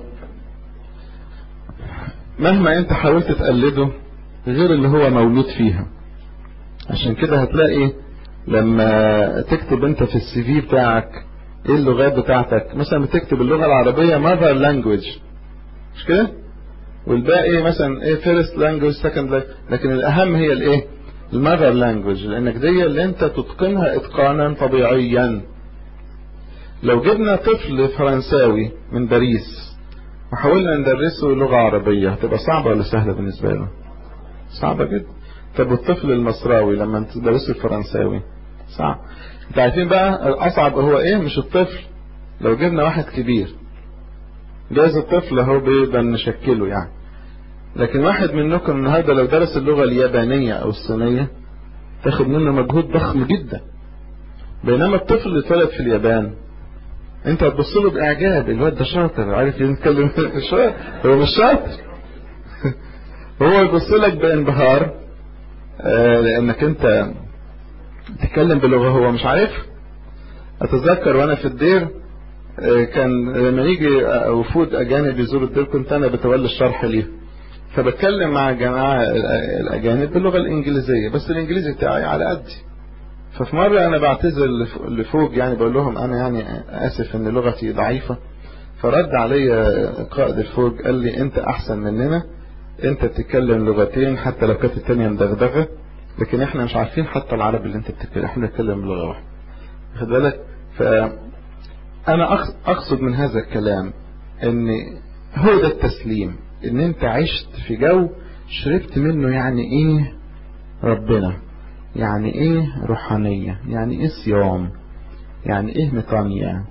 مهما انت حاولت تقلده غير اللي هو مولود فيها عشان كده هتلاقي لما تكتب انت في السي في بتاعك ايه اللغات بتاعتك مثلا بتكتب اللغة العربية mother language مش كده والباقي مثلا ايه first language second language لكن الاهم هي الايه المذر لانجوج لانك دي اللي انت تتقنها اتقانا طبيعيا لو جبنا طفل فرنساوي من باريس وحاولنا ندرسه لغة عربية هتبقى صعبة ولا سهلة بالنسبة له صعبة جدا طب والطفل المصراوي لما تدرسه الفرنساوي صعب انت عارفين بقى الاصعب هو ايه مش الطفل لو جبنا واحد كبير جايز الطفل هو بيقدر نشكله يعني لكن واحد منكم النهارده لو درس اللغة اليابانية او الصينية تاخد منه مجهود ضخم جدا بينما الطفل اللي اتولد في اليابان انت هتبص له باعجاب الواد ده شاطر عارف يتكلم شاطر هو مش شاطر هو يبص لك بانبهار آه لانك انت تتكلم بلغة هو مش عارف اتذكر وانا في الدير آه كان لما يجي وفود اجانب يزوروا الدير كنت انا بتولي الشرح ليه فبتكلم مع الجماعة الاجانب باللغة الانجليزية بس الانجليزي بتاعي على قدي ففي مرة انا بعتذر لفوق يعني بقول لهم انا يعني اسف ان لغتي ضعيفة فرد علي قائد الفوق قال لي انت احسن مننا انت بتتكلم لغتين حتى لو كانت التانية مدغدغة لكن احنا مش عارفين حتى العربي اللي انت بتتكلم احنا بنتكلم بلغة واحدة خد بالك فانا اقصد من هذا الكلام ان هو ده التسليم ان انت عشت في جو شربت منه يعني ايه ربنا يعني ايه روحانية يعني ايه صيام يعني ايه ميطانية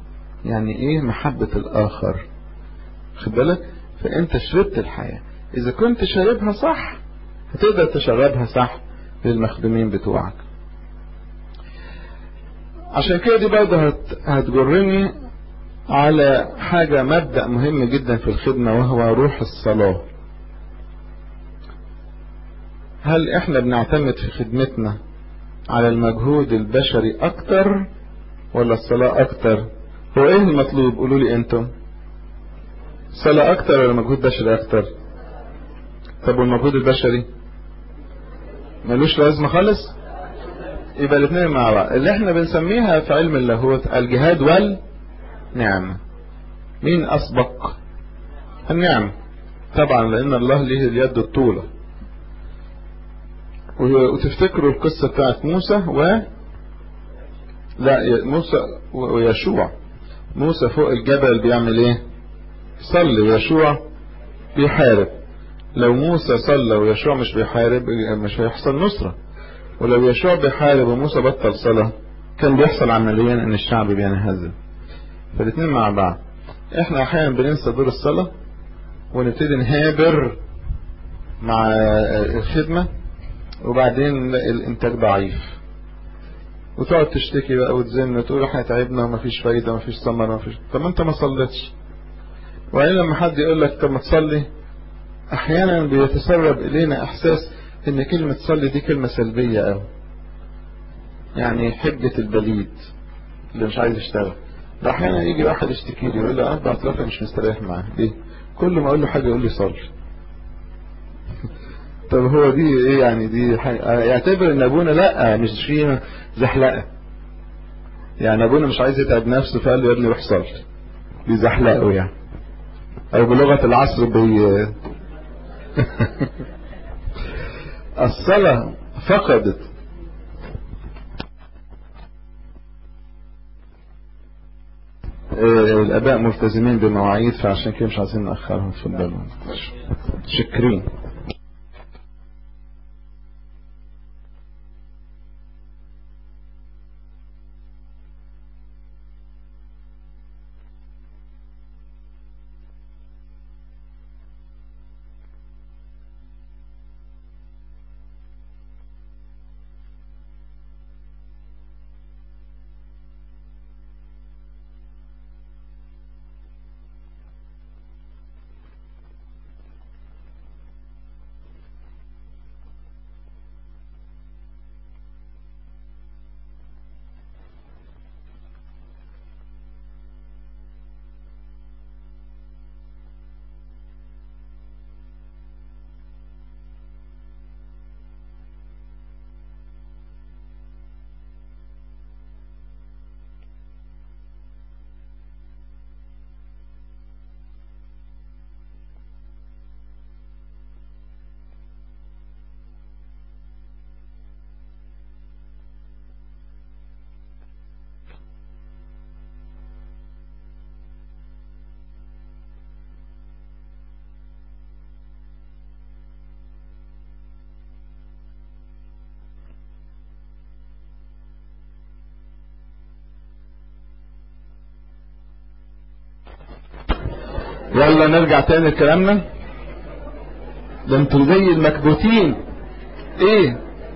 يعني ايه محبة الاخر خد بالك فانت شربت الحياة اذا كنت شاربها صح هتقدر تشربها صح للمخدومين بتوعك عشان كده دي برضه هت... هتجرني على حاجة مبدأ مهم جدا في الخدمة وهو روح الصلاة هل احنا بنعتمد في خدمتنا على المجهود البشري اكتر ولا الصلاة اكتر هو ايه المطلوب قولوا لي انتم صلاة اكتر ولا مجهود بشري اكتر طب والمجهود البشري ملوش لازمة خالص يبقى الاثنين مع بعض اللي احنا بنسميها في علم اللاهوت الجهاد والنعمة مين اسبق النعمة طبعا لان الله ليه اليد الطولة وتفتكروا القصة بتاعت موسى و لا موسى ويشوع موسى فوق الجبل بيعمل ايه صلي ويشوع بيحارب لو موسى صلى ويشوع مش بيحارب مش هيحصل نصرة ولو يشوع بيحارب وموسى بطل صلاة كان بيحصل عمليا ان الشعب بينهزم فالاثنين مع بعض احنا احيانا بننسى دور الصلاة ونبتدي نهابر مع الخدمة وبعدين نلاقي الانتاج ضعيف وتقعد تشتكي بقى وتزن وتقول احنا تعبنا ومفيش فايدة ومفيش ثمر ومفيش طب ما انت ما صليتش وبعدين لما حد يقول لك طب ما تصلي احيانا بيتسرب الينا احساس ان كلمة صلي دي كلمة سلبية قوي يعني حجة البليد اللي مش عايز يشتغل ده احيانا يجي واحد يشتكي لي يقول لي اربع ثلاثة مش مستريح معاه ليه كل ما اقول له حاجة يقول لي صلي طب هو دي ايه يعني دي حاجة يعتبر ان ابونا لا مش فيه زحلقة يعني ابونا مش عايز يتعب نفسه فقال له يا ابني روح صلي بيزحلقه يعني او بلغة العصر بي الصلاة فقدت الاباء ملتزمين بمواعيد فعشان كده مش عايزين ناخرهم في البلد شكرين يلا نرجع تاني لكلامنا ده انتوا زي المكبوتين ايه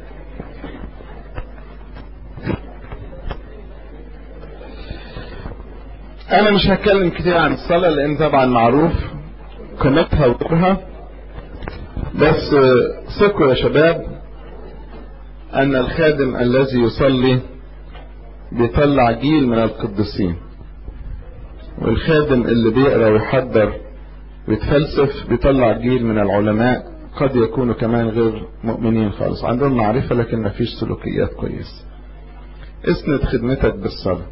انا مش هتكلم كتير عن الصلاة لان طبعا معروف قيمتها ودورها بس ثقوا يا شباب ان الخادم الذي يصلي بيطلع جيل من القديسين والخادم اللي بيقرا ويحضر ويتفلسف بيطلع جيل من العلماء قد يكونوا كمان غير مؤمنين خالص عندهم معرفة لكن ما فيش سلوكيات كويسة اسند خدمتك بالصلاة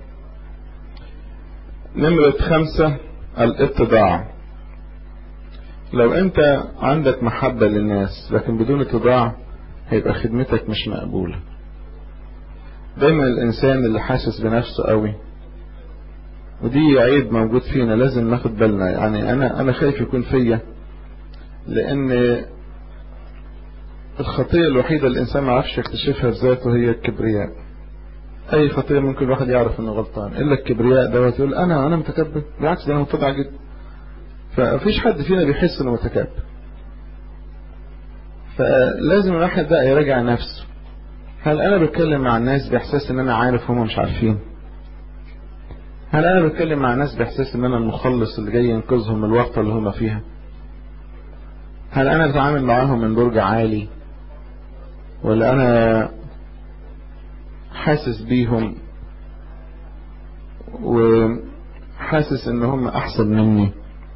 نمرة خمسة الاتضاع لو انت عندك محبة للناس لكن بدون اتضاع هيبقى خدمتك مش مقبولة دايما الانسان اللي حاسس بنفسه قوي ودي عيب موجود فينا لازم ناخد بالنا يعني انا انا خايف يكون فيا لان الخطية الوحيدة اللي الانسان ما عرفش يكتشفها في ذاته هي الكبرياء اي خطيه ممكن الواحد يعرف انه غلطان الا الكبرياء دوت يقول انا انا متكبر بالعكس ده انا متضع جدا فمفيش حد فينا بيحس انه متكبر فلازم الواحد بقى يراجع نفسه هل انا بتكلم مع الناس باحساس ان انا عارف هم مش عارفين هل انا بتكلم مع الناس باحساس ان انا المخلص اللي جاي ينقذهم من الورطه اللي هم فيها هل انا بتعامل معاهم من درجة عالي ولا انا حاسس بيهم وحاسس ان هم احسن مني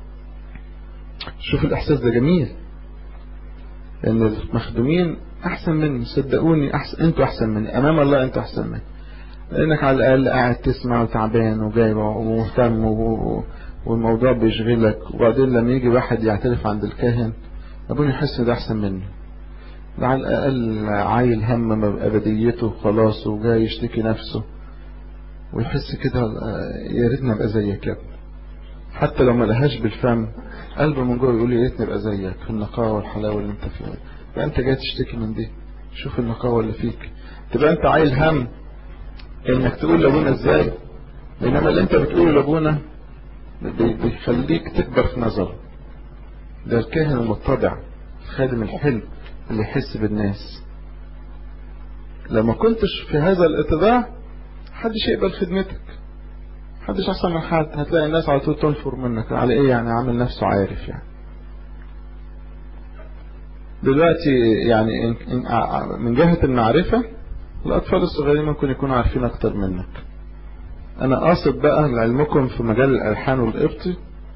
شوف الاحساس ده جميل لان المخدومين احسن مني صدقوني احسن انتوا احسن مني امام الله انتوا احسن مني لانك على الاقل قاعد تسمع وتعبان وجاي ومهتم والموضوع بيشغلك وبعدين لما يجي واحد يعترف عند الكاهن ابونا يحس ده احسن منه ده على الاقل عايل هم ابديته خلاص وجاي يشتكي نفسه ويحس كده يا ريتني ابقى زيك يا ابني حتى لو ما لهاش بالفم قلبه من جوه يقول يا ريتني ابقى زيك في النقاوه والحلاوه اللي انت فيها يبقى انت جاي تشتكي من دي شوف النقاوه اللي فيك تبقى انت عايل هم انك تقول لابونا ازاي بينما اللي انت بتقوله لابونا بيخليك تكبر في نظره ده الكاهن المتضع خادم الحلم اللي يحس بالناس لما كنتش في هذا الاتضاع محدش يقبل خدمتك محدش احسن من حد هتلاقي الناس على طول تنفر منك على ايه يعني عامل نفسه عارف يعني دلوقتي يعني من جهة المعرفة الأطفال الصغيرين ممكن يكونوا عارفين أكتر منك أنا قاصد بقى لعلمكم في مجال الألحان والقبطي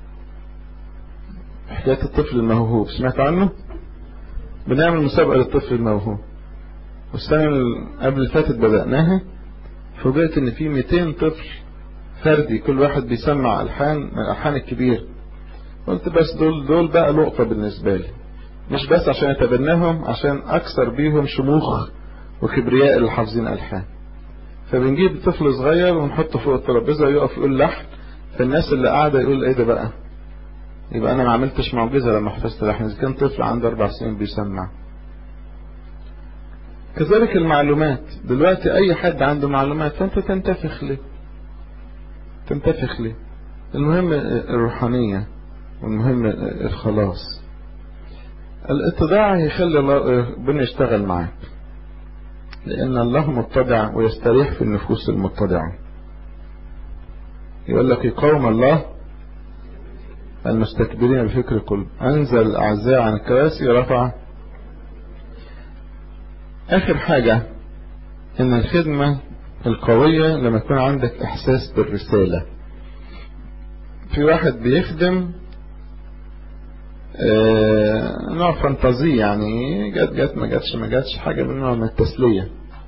حكاية الطفل الموهوب سمعت عنه بنعمل مسابقة للطفل الموهوب والسنة قبل اللي فاتت بدأناها فوجئت ان في 200 طفل فردي كل واحد بيسمع ألحان من الألحان الكبير قلت بس دول دول بقى لقطة بالنسبة لي مش بس عشان اتبناهم عشان اكسر بيهم شموخ وكبرياء اللي حافظين ألحان فبنجيب طفل صغير ونحطه فوق الترابيزة ويقف يقول لحن فالناس اللي قاعدة يقول ايه ده بقى يبقى انا ما عملتش معجزة لما حفظت لحن اذا كان طفل عنده اربع سنين بيسمع كذلك المعلومات دلوقتي اي حد عنده معلومات فانت تنتفخ ليه تنتفخ ليه المهم الروحانية والمهم الخلاص الاتضاع هيخلي ربنا يشتغل معاك لان الله متضع ويستريح في النفوس المتضعة يقول لك يقاوم الله المستكبرين بفكر كل أنزل الأعزاء عن الكراسي رفع آخر حاجة إن الخدمة القوية لما يكون عندك إحساس بالرسالة في واحد بيخدم آه نوع فانتازي يعني جت جت ما جاتش ما جاتش حاجة من نوع من التسلية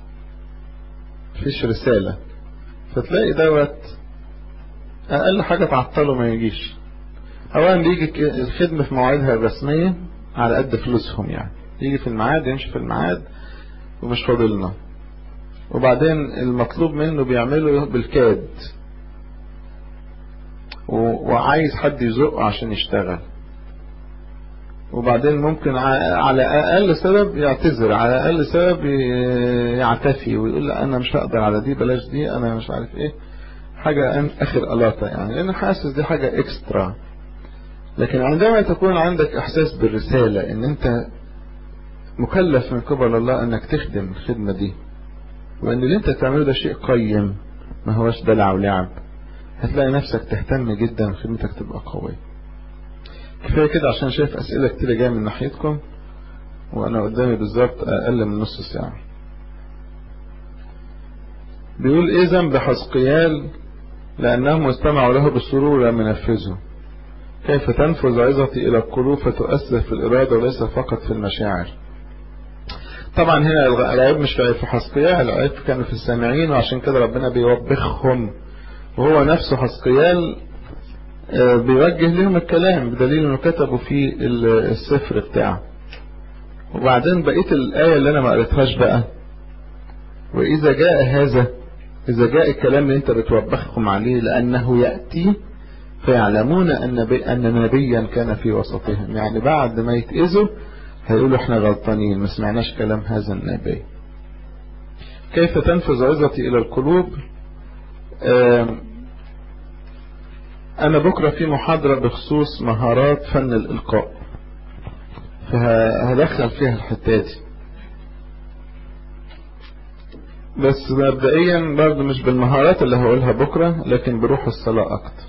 مفيش رسالة فتلاقي دوت أقل حاجة تعطله ما يجيش اولا بيجي الخدمة في مواعيدها الرسمية على قد فلوسهم يعني يجي في الميعاد يمشي في الميعاد ومش فاضلنا وبعدين المطلوب منه بيعمله بالكاد وعايز حد يزقه عشان يشتغل وبعدين ممكن على اقل سبب يعتذر على اقل سبب يعتفي ويقول لا انا مش هقدر على دي بلاش دي انا مش عارف ايه حاجة اخر قلاطة يعني لان حاسس دي حاجة اكسترا لكن عندما تكون عندك احساس بالرسالة ان انت مكلف من قبل الله انك تخدم الخدمة دي وان اللي انت تعمله ده شيء قيم ما هوش دلع ولعب هتلاقي نفسك تهتم جدا خدمتك تبقى قوية كفاية كده عشان شايف اسئلة كتير جاية من ناحيتكم وانا قدامي بالظبط اقل من نص ساعة بيقول ايه ذنب حسقيال لانهم استمعوا له بالسرور لم ينفذوا كيف تنفذ عظتي إلى القلوب فتؤثر في الإرادة وليس فقط في المشاعر طبعا هنا العيب مش في حسقيال العيب كان في السامعين وعشان كده ربنا بيوبخهم وهو نفسه حسقيال بيوجه لهم الكلام بدليل انه كتبوا في السفر بتاعه وبعدين بقيت الآية اللي انا ما قريتهاش بقى وإذا جاء هذا إذا جاء الكلام اللي انت بتوبخهم عليه لأنه يأتي فيعلمون أن, أن نبيا كان في وسطهم يعني بعد ما يتئذوا هيقولوا احنا غلطانين ما سمعناش كلام هذا النبي كيف تنفذ عظتي إلى القلوب أنا بكرة في محاضرة بخصوص مهارات فن الإلقاء فهدخل فيها الحتات بس مبدئيا برضه مش بالمهارات اللي هقولها بكرة لكن بروح الصلاة أكتر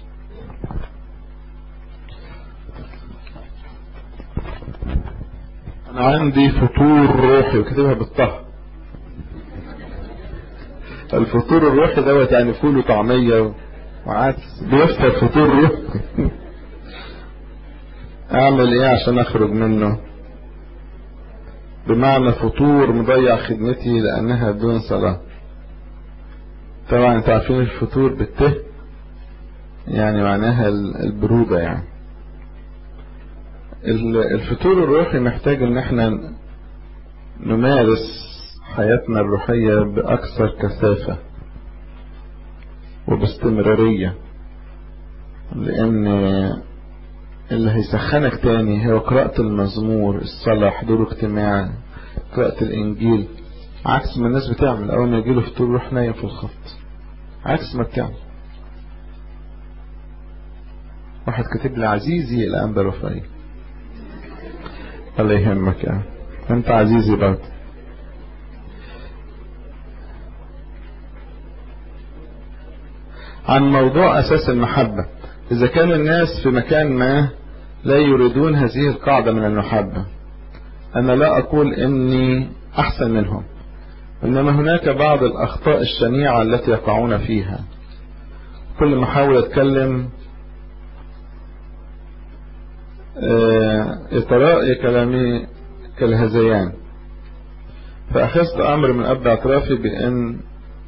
أنا عندي فطور روحي وكتبها بالطه الفطور الروحي دوت يعني فول وطعمية وعدس بيفطر فطور روحي اعمل ايه عشان اخرج منه بمعنى فطور مضيع خدمتي لانها بدون صلاة طبعا انتوا عارفين الفطور بالته يعني معناها البرودة يعني الفطور الروحي محتاج ان احنا نمارس حياتنا الروحية بأكثر كثافة وباستمرارية لأن اللي هيسخنك تاني هو قراءة المزمور الصلاة حضور اجتماع قراءة الإنجيل عكس ما الناس بتعمل أول ما يجيله فطور روح نايم في الخط عكس ما بتعمل واحد كاتب لي عزيزي الأنبا رفاعي الله يهمك يعني أنت عزيزي برضه عن موضوع أساس المحبة إذا كان الناس في مكان ما لا يريدون هذه القاعدة من المحبة أنا لا أقول إني أحسن منهم إنما هناك بعض الأخطاء الشنيعة التي يقعون فيها كل ما أحاول أتكلم يترأي كلامي كالهذيان فأخذت أمر من أب اعترافي بأن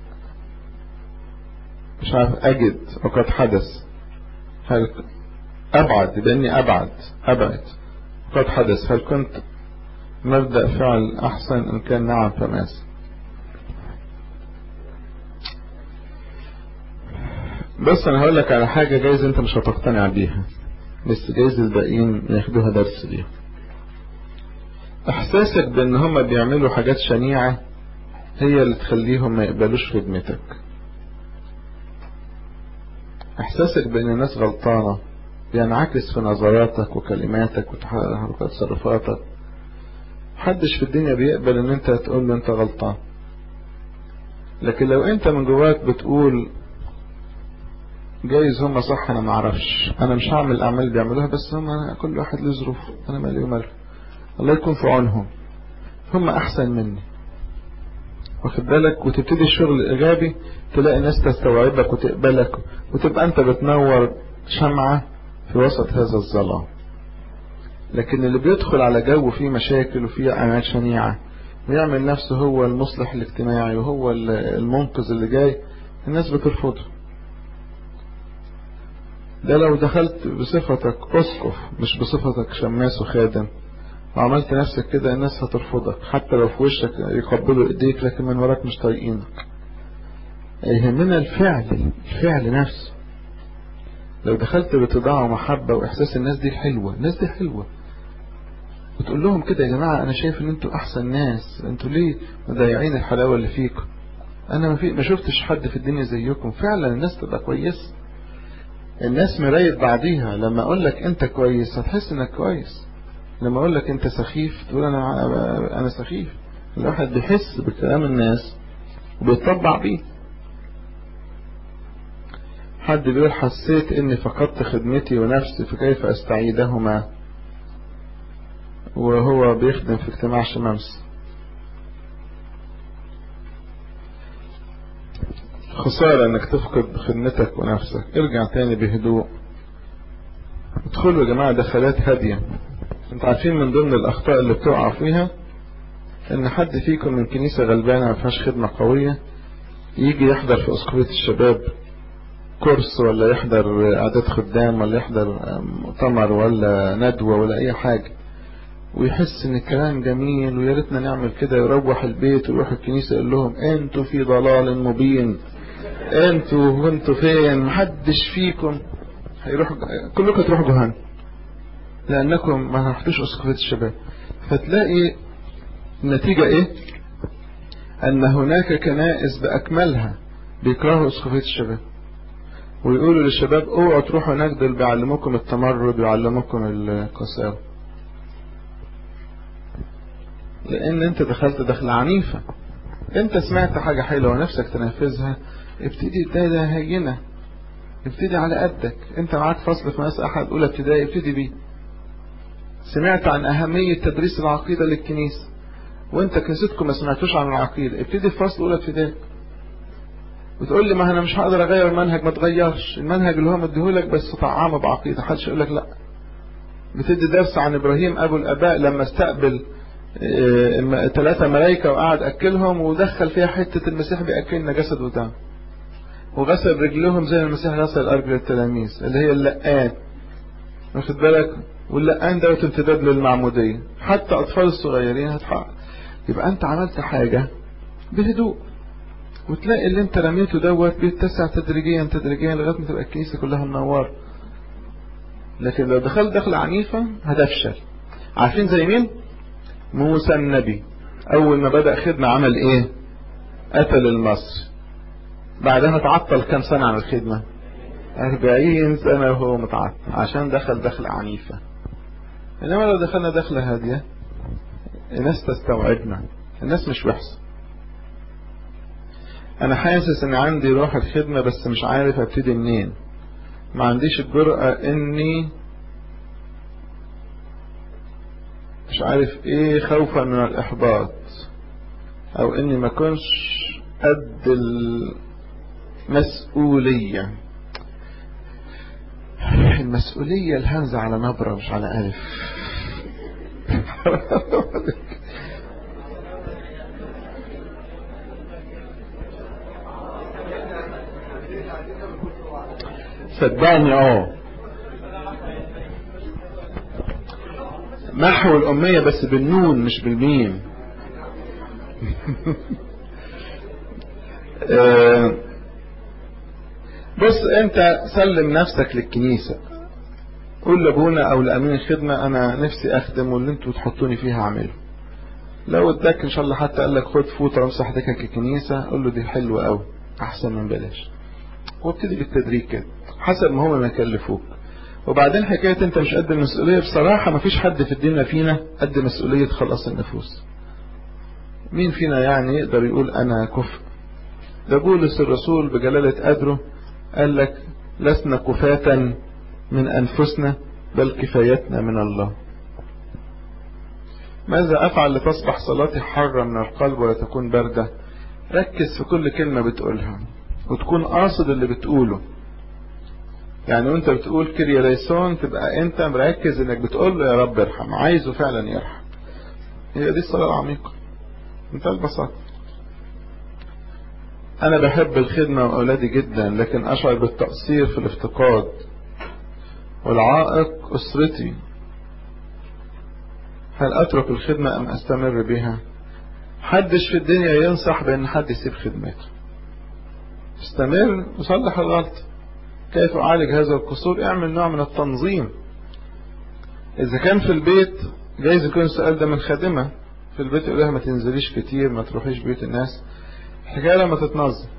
مش عارف أجد وقد حدث هل أبعد بأني أبعد أبعد قد حدث هل كنت مبدأ فعل أحسن إن كان نعم فماذا بس أنا هقول لك على حاجة جايز أنت مش هتقتنع بيها بس جايز الباقيين ياخدوها درس ليها إحساسك بأن هم بيعملوا حاجات شنيعة هي اللي تخليهم ما يقبلوش خدمتك احساسك بان الناس غلطانة بينعكس في نظراتك وكلماتك وتحركات تصرفاتك محدش في الدنيا بيقبل ان انت تقول له انت غلطان لكن لو انت من جواك بتقول جايز هم صح انا معرفش انا مش هعمل الاعمال اللي بيعملوها بس هم كل واحد له ظروف انا مالي وماله الله يكون في عونهم هم احسن مني واخد بالك وتبتدي الشغل الايجابي تلاقي ناس تستوعبك وتقبلك وتبقى انت بتنور شمعة في وسط هذا الظلام لكن اللي بيدخل على جو فيه مشاكل وفيه اعمال شنيعة ويعمل نفسه هو المصلح الاجتماعي وهو المنقذ اللي جاي الناس بترفضه ده لو دخلت بصفتك اسقف مش بصفتك شماس وخادم وعملت نفسك كده الناس هترفضك حتى لو في وشك يقبلوا ايديك لكن من وراك مش طايقينك يهمنا الفعل الفعل نفسه لو دخلت بتضاع ومحبة واحساس الناس دي حلوة الناس دي حلوة وتقول لهم كده يا جماعة انا شايف ان انتوا احسن ناس انتوا ليه مضيعين الحلاوة اللي فيكم انا ما, في ما شفتش حد في الدنيا زيكم فعلا الناس تبقى كويس الناس مراية بعضيها لما اقول لك انت كويس هتحس انك كويس لما اقول لك انت سخيف تقول انا انا سخيف الواحد بيحس بكلام الناس وبيطبع بيه حد بيقول حسيت اني فقدت خدمتي ونفسي فكيف استعيدهما وهو بيخدم في اجتماع شمامس خسارة انك تفقد خدمتك ونفسك ارجع تاني بهدوء ادخلوا يا جماعة دخلات هادية انت عارفين من ضمن الاخطاء اللي بتقع فيها ان حد فيكم من كنيسة غلبانة ما فيهاش خدمة قوية يجي يحضر في اسقفية الشباب كورس ولا يحضر اعداد خدام ولا يحضر مؤتمر ولا ندوة ولا اي حاجة ويحس ان الكلام جميل ويا ريتنا نعمل كده يروح البيت ويروح الكنيسة يقول لهم انتوا في ضلال مبين انتوا وانتوا فين محدش فيكم هيروح كلكم تروحوا جهنم لانكم ما رحتوش اسقفية الشباب فتلاقي النتيجة ايه أن هناك كنائس بأكملها بيكرهوا اسقفية الشباب ويقولوا للشباب اوعوا تروحوا هناك دول بيعلموكم التمرد ويعلموكم القساوة لان انت دخلت دخلة عنيفة انت سمعت حاجة حلوة ونفسك تنفذها ابتدي بداية هينة ابتدي على قدك انت معاك فصل في مقاس احد اولى ابتدائي ابتدي بيه سمعت عن اهمية تدريس العقيدة للكنيسة وانت كنيستكم ما سمعتوش عن العقيدة ابتدي في فصل اولى ابتدائي وتقول لي ما انا مش هقدر اغير المنهج ما تغيرش المنهج اللي هو مديهولك بس طعامه بعقيدة محدش يقول لك لا بتدي درس عن ابراهيم ابو الاباء لما استقبل ثلاثة ملايكة وقعد أكلهم ودخل فيها حتة المسيح بيأكلنا جسد ودم وغسل رجلهم زي ما المسيح غسل أرجل التلاميذ اللي هي اللقان واخد بالك واللقان دوت امتداد للمعمودية حتى أطفال الصغيرين هتحقق يبقى أنت عملت حاجة بهدوء وتلاقي اللي انت رميته دوت بيتسع تدريجيا تدريجيا لغاية ما تبقى الكنيسة كلها منورة لكن لو دخلت دخلة عنيفة هتفشل عارفين زي مين؟ موسى النبي اول ما بدأ خدمة عمل ايه قتل المصري بعدها تعطل كم سنة عن الخدمة اربعين سنة وهو متعطل عشان دخل دخلة عنيفة انما لو دخلنا دخلة هادية الناس تستوعبنا الناس مش وحشة انا حاسس ان عندي روح الخدمة بس مش عارف ابتدي منين ما عنديش الجرأة اني مش عارف ايه خوفا من الاحباط او اني ما كنش قد المسؤولية المسؤولية الهمزة على نبرة مش على ألف صدقني اه محو الأمية بس بالنون مش بالميم بص انت سلم نفسك للكنيسة قول لابونا او لامين الخدمة انا نفسي اخدم واللي انتوا تحطوني فيها اعمله لو اداك ان شاء الله حتى قال لك خد فوطة وامسح دكك الكنيسة قول له دي حلوة قوي احسن من بلاش وابتدي بالتدريج كده حسب ما هم ما يكلفوك وبعدين حكاية انت مش قد المسؤولية بصراحة ما فيش حد في الدنيا فينا قد مسؤولية خلاص النفوس مين فينا يعني يقدر يقول انا كفء ده بولس الرسول بجلالة قدره قال لك لسنا كفاة من انفسنا بل كفايتنا من الله ماذا افعل لتصبح صلاتي حارة من القلب ولا تكون باردة ركز في كل كلمة بتقولها وتكون قاصد اللي بتقوله يعني وانت بتقول كريا ليسون تبقى انت مركز انك بتقول له يا رب ارحم عايزه فعلا يرحم هي دي الصلاة العميقة انت البساطة انا بحب الخدمة واولادي جدا لكن اشعر بالتقصير في الافتقاد والعائق اسرتي هل اترك الخدمة ام استمر بها حدش في الدنيا ينصح بان حد يسيب خدمته استمر وصلح الغلط كيف أعالج هذا القصور اعمل نوع من التنظيم إذا كان في البيت جايز يكون السؤال ده من خادمة في البيت يقول لها ما تنزليش كتير ما تروحيش بيت الناس الحكاية لما تتنظم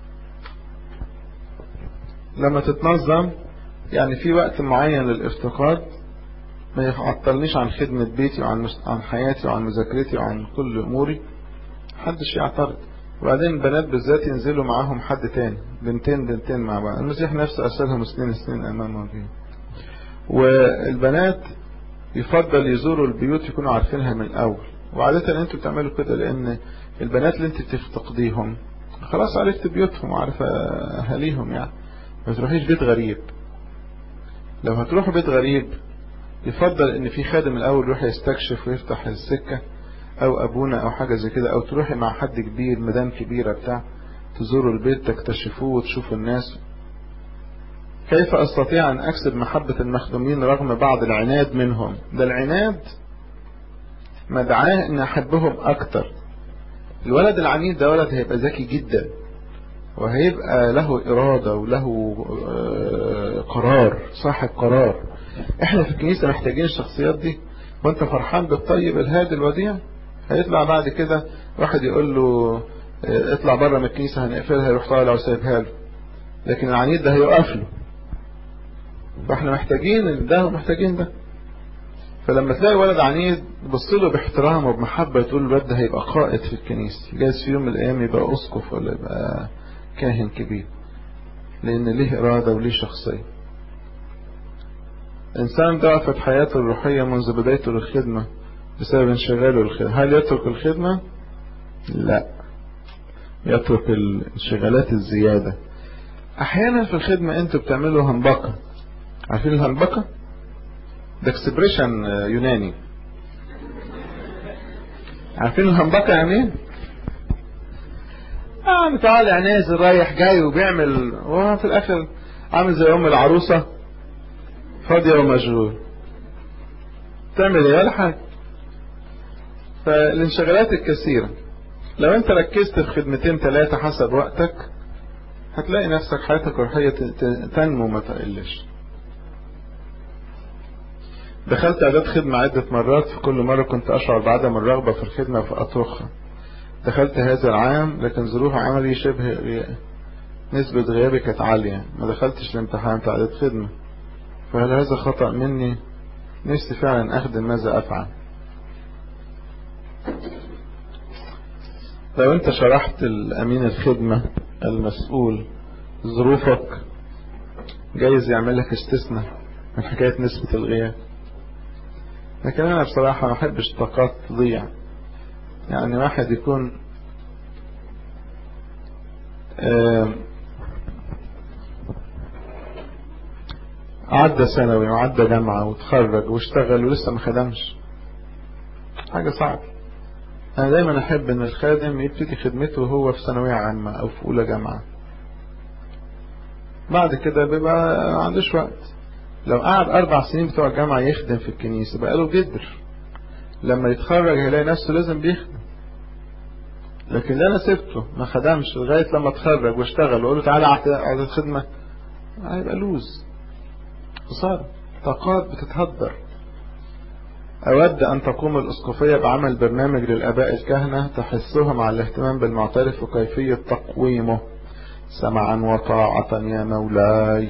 لما تتنظم يعني في وقت معين للافتقاد ما يعطلنيش عن خدمة بيتي وعن عن حياتي وعن مذاكرتي وعن كل أموري محدش يعترض وبعدين البنات بالذات ينزلوا معاهم حد تاني بنتين بنتين مع بعض المسيح نفسه أرسلهم سنين سنين أمام وجهه والبنات يفضل يزوروا البيوت يكونوا عارفينها من الأول وعادة انتوا بتعملوا كده لأن البنات اللي انت تفتقديهم خلاص عرفت بيوتهم وعارفة أهاليهم يعني ما تروحيش بيت غريب لو هتروحوا بيت غريب يفضل ان في خادم الأول يروح يستكشف ويفتح السكة او ابونا او حاجة زي كده او تروحي مع حد كبير مدام كبيرة بتاع تزوروا البيت تكتشفوه وتشوفوا الناس كيف استطيع ان اكسب محبة المخدومين رغم بعض العناد منهم ده العناد مدعاه ان احبهم اكتر الولد العنيد ده ولد هيبقى ذكي جدا وهيبقى له ارادة وله قرار صاحب قرار احنا في الكنيسة محتاجين الشخصيات دي وانت فرحان بالطيب الهادي الوديع هيطلع بعد كده واحد يقول له اه، اطلع بره من الكنيسة هنقفلها يروح طالع وسايبها له لكن العنيد ده هيوقف له فاحنا محتاجين ده ومحتاجين ده فلما تلاقي ولد عنيد تبص له باحترام وبمحبة تقول الواد ده هيبقى قائد في الكنيسة جايز في يوم من الأيام يبقى أسقف ولا يبقى كاهن كبير لأن ليه إرادة وليه شخصية إنسان ضعفت حياته الروحية منذ بدايته للخدمة بسبب انشغاله الخدمة هل يترك الخدمة؟ لا يترك الانشغالات الزيادة أحيانا في الخدمة أنتوا بتعملوا هنبقة عارفين الهنبقة؟ ده اكسبريشن يوناني عارفين الهنبقة يعني ايه؟ اه طالع نازل رايح جاي وبيعمل وفي الاخر عامل زي ام العروسة فاضية ومشغول تعمل ايه ولا حاجة فالانشغالات الكثيرة لو انت ركزت في خدمتين ثلاثة حسب وقتك هتلاقي نفسك حياتك الروحية تنمو ما تقلش دخلت اعداد خدمة عدة مرات في كل مرة كنت اشعر بعدم الرغبة في الخدمة فاطرخها دخلت هذا العام لكن ظروف عملي شبه غي- نسبة غيابي كانت عالية ما دخلتش الامتحان بتاع اعداد خدمة فهل هذا خطأ مني نفسي فعلا اخدم ماذا افعل لو انت شرحت الامين الخدمة المسؤول ظروفك جايز يعمل لك استثناء من حكاية نسبة الغياب لكن انا بصراحة ما احبش طاقات تضيع يعني واحد يكون آم، عدى ثانوي وعدى جامعة وتخرج واشتغل ولسه ما خدمش حاجة صعبة أنا دايما أحب إن الخادم يبتدي خدمته وهو في ثانوية عامة أو في أولى جامعة بعد كده بيبقى ما عندوش وقت لو قعد أربع سنين بتوع الجامعة يخدم في الكنيسة بقى له جدر لما يتخرج هيلاقي نفسه لازم بيخدم لكن اللي أنا سبته ما خدمش لغاية لما اتخرج واشتغل وأقول له تعالى على الخدمة هيبقى لوز خسارة طاقات بتتهدر أود أن تقوم الأسقفية بعمل برنامج للآباء الكهنة تحثهم على الاهتمام بالمعترف وكيفية تقويمه سمعا وطاعة يا مولاي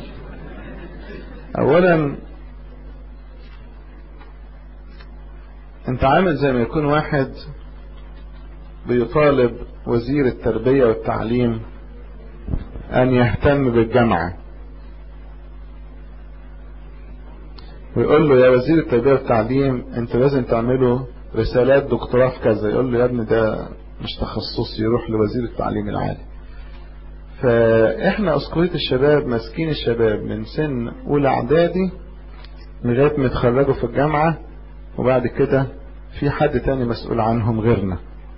أولا أنت عامل زي ما يكون واحد بيطالب وزير التربية والتعليم أن يهتم بالجامعة ويقول له يا وزير التربية والتعليم انت لازم تعملوا رسالات دكتوراه في كذا يقول له يا ابني ده مش تخصصي يروح لوزير التعليم العالي فاحنا اسقفية الشباب ماسكين الشباب من سن اولى اعدادي لغاية ما يتخرجوا في الجامعة وبعد كده في حد تاني مسؤول عنهم غيرنا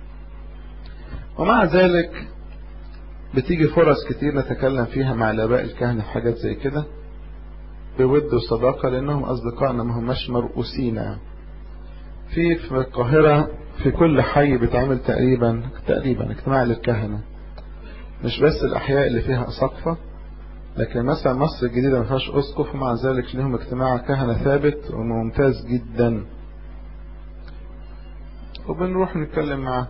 ومع ذلك بتيجي فرص كتير نتكلم فيها مع الاباء الكهنة في حاجات زي كده بود وصداقة لأنهم أصدقائنا ما هماش مرؤوسين في في القاهرة في كل حي بيتعمل تقريبا تقريبا اجتماع للكهنة مش بس الأحياء اللي فيها أساقفة لكن مثلا مصر الجديدة ما فيهاش أسقف ومع ذلك لهم اجتماع كهنة ثابت وممتاز جدا وبنروح نتكلم معاه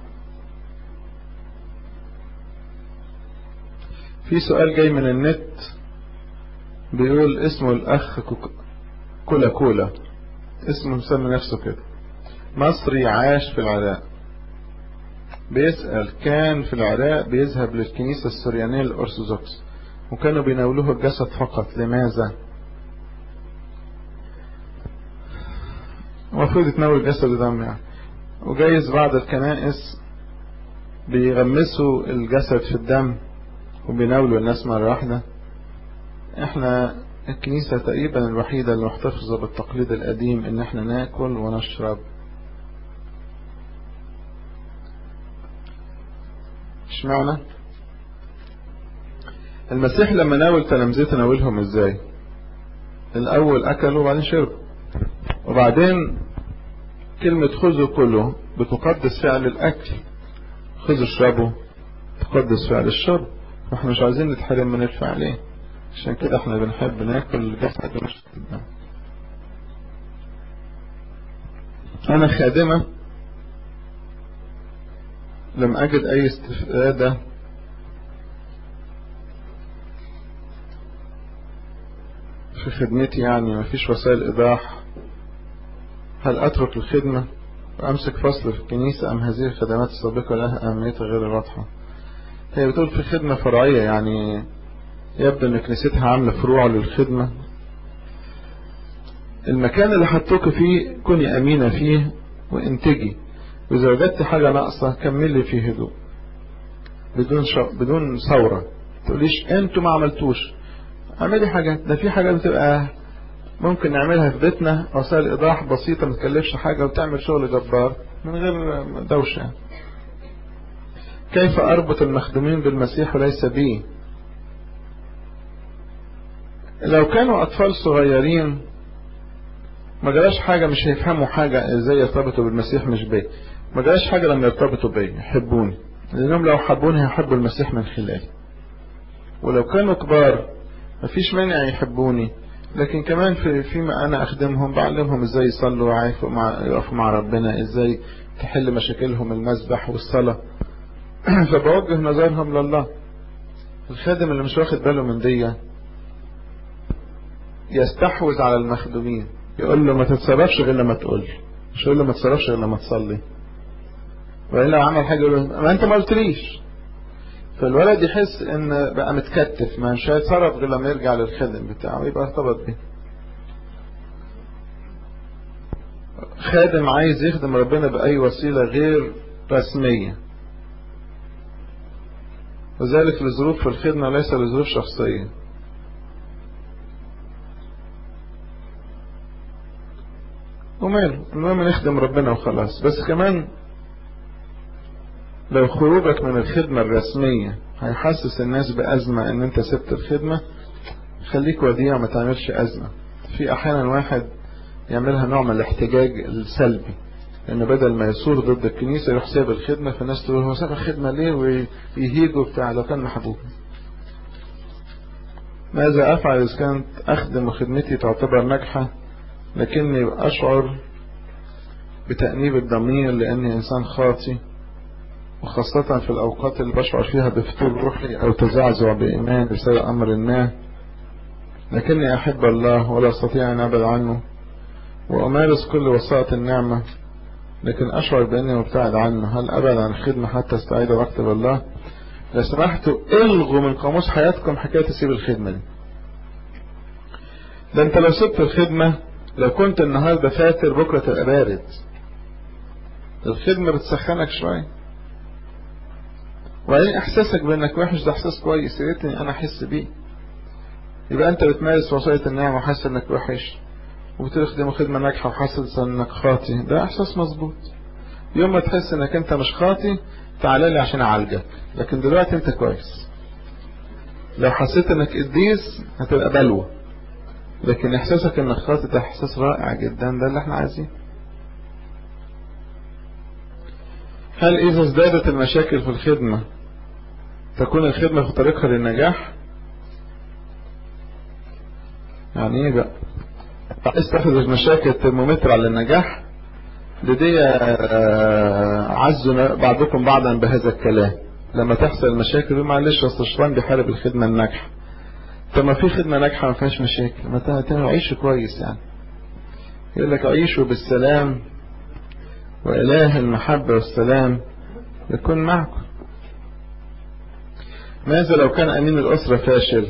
في سؤال جاي من النت بيقول اسمه الأخ كولا كولا اسمه مسمي نفسه كده مصري عاش في العراق بيسأل كان في العراق بيذهب للكنيسة السريانية الأرثوذكس وكانوا بيناولوه الجسد فقط لماذا المفروض يتناول الجسد ودم يعني وجايز بعض الكنائس بيغمسوا الجسد في الدم وبيناولوا الناس مرة واحدة احنا الكنيسة تقريبا الوحيدة اللي محتفظة بالتقليد القديم ان احنا ناكل ونشرب اشمعنى المسيح لما ناول تلامذته ناولهم ازاي الاول اكلوا وبعدين شربوا وبعدين كلمة خذوا كلوا بتقدس فعل الاكل خذوا اشربوا تقدس فعل الشرب واحنا مش عايزين نتحرم من الفعلين عشان كده احنا بنحب ناكل جسد ونشرب الدم انا خادمة لم أجد أي استفادة في خدمتي يعني ما فيش وسائل إيضاح هل أترك الخدمة وأمسك فصل في الكنيسة أم هذه الخدمات السابقة لها أهميتها غير الواضحة هي بتقول في خدمة فرعية يعني يبدو أن كنيستها عاملة فروع للخدمة المكان اللي حطوك فيه كوني أمينة فيه وانتجي وإذا وجدت حاجة ناقصة كملي فيه هدوء بدون شو... بدون ثورة تقوليش انتوا ما عملتوش اعملي حاجات ده في حاجات بتبقى ممكن نعملها في بيتنا وسائل ايضاح بسيطة ما تكلفش حاجة وتعمل شغل جبار من غير دوشة كيف اربط المخدومين بالمسيح وليس بي لو كانوا اطفال صغيرين ما جراش حاجة مش هيفهموا حاجة ازاي يرتبطوا بالمسيح مش بي ما جراش حاجة لما يرتبطوا بي يحبوني لانهم لو حبوني هيحبوا المسيح من خلالي ولو كانوا كبار مفيش مانع يحبوني لكن كمان في فيما انا اخدمهم بعلمهم ازاي يصلوا ويقفوا مع يقفوا مع ربنا ازاي تحل مشاكلهم المسبح والصلاة فبوجه نظرهم لله الخادم اللي مش واخد باله من دي يستحوذ على المخدومين يقول له ما تتصرفش غير لما تقول مش يقول له ما تتصرفش غير لما تصلي والا عمل حاجه يقول له ما انت ما قلتليش فالولد يحس ان بقى متكتف ما مش هيتصرف غير لما يرجع للخادم بتاعه يبقى ارتبط بيه خادم عايز يخدم ربنا بأي وسيلة غير رسمية وذلك لظروف في الخدمة ليس لظروف شخصية وماله المهم نخدم ربنا وخلاص بس كمان لو خروجك من الخدمة الرسمية هيحسس الناس بأزمة ان انت سبت الخدمة خليك وديع ما تعملش أزمة في أحيانا واحد يعملها نوع من الاحتجاج السلبي لأنه بدل ما يصور ضد الكنيسة يروح ساب الخدمة فالناس تقول هو ساب الخدمة ليه ويهيجوا بتاع لو كان محبوب ماذا أفعل إذا كانت أخدم وخدمتي تعتبر ناجحة لكني أشعر بتأنيب الضمير لأني إنسان خاطي وخاصة في الأوقات اللي بشعر فيها بفتور روحي أو تزعزع بإيمان بسبب أمر ما لكني أحب الله ولا أستطيع أن أبعد عنه وأمارس كل وسائط النعمة لكن أشعر بأني مبتعد عنه هل أبعد عن الخدمة حتى استعيد وقت بالله لو سمحتوا الغوا من قاموس حياتكم حكاية تسيب الخدمة دي ده انت لو سبت الخدمة لو كنت النهاردة فاتر بكرة تبقى بارد الخدمة بتسخنك شوية وبعدين احساسك بانك وحش ده احساس كويس يا ريتني انا احس بيه يبقى انت بتمارس وصاية النعمة وحاسس انك وحش وبتخدم خدمة ناجحة وحاسس انك خاطي ده احساس مظبوط يوم ما تحس انك انت مش خاطي تعالى لي عشان اعالجك لكن دلوقتي انت كويس لو حسيت انك قديس هتبقى بلوى لكن احساسك انك خاطي ده احساس رائع جدا ده اللي احنا عايزينه هل اذا ازدادت المشاكل في الخدمة تكون الخدمة في طريقها للنجاح يعني ايه بقى استخدم المشاكل الترمومتر على النجاح لدي عزوا بعضكم بعضا بهذا الكلام لما تحصل المشاكل معلش اصل الشيطان بيحارب الخدمة الناجحة طب ما في خدمة ناجحة ما فيهاش مشاكل ما عيشوا كويس يعني يقول لك عيشوا بالسلام وإله المحبة والسلام يكون معكم ماذا لو كان أمين الأسرة فاشل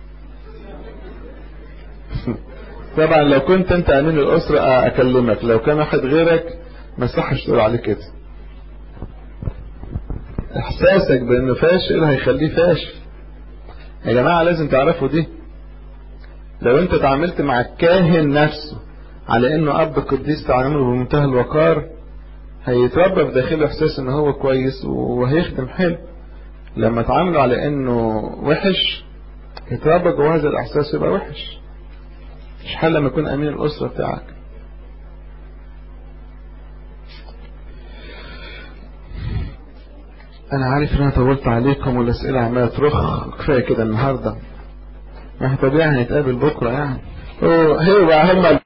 طبعا لو كنت أنت أمين الأسرة أكلمك لو كان واحد غيرك ما يصحش تقول عليه كده إحساسك بأنه فاشل هيخليه فاشل يا جماعة لازم تعرفوا دي لو أنت تعاملت مع الكاهن نفسه على أنه أب قديس تعامله بمنتهى الوقار هيتربى في داخله احساس ان هو كويس وهيخدم حلو لما تعامله على انه وحش يتربى جوه هذا الاحساس يبقى وحش مش حال لما يكون امين الاسره بتاعك انا عارف ان انا طولت عليكم والاسئله عماله ترخ كفايه كده النهارده ما احنا طبيعي هنتقابل بكره يعني هو بقى هم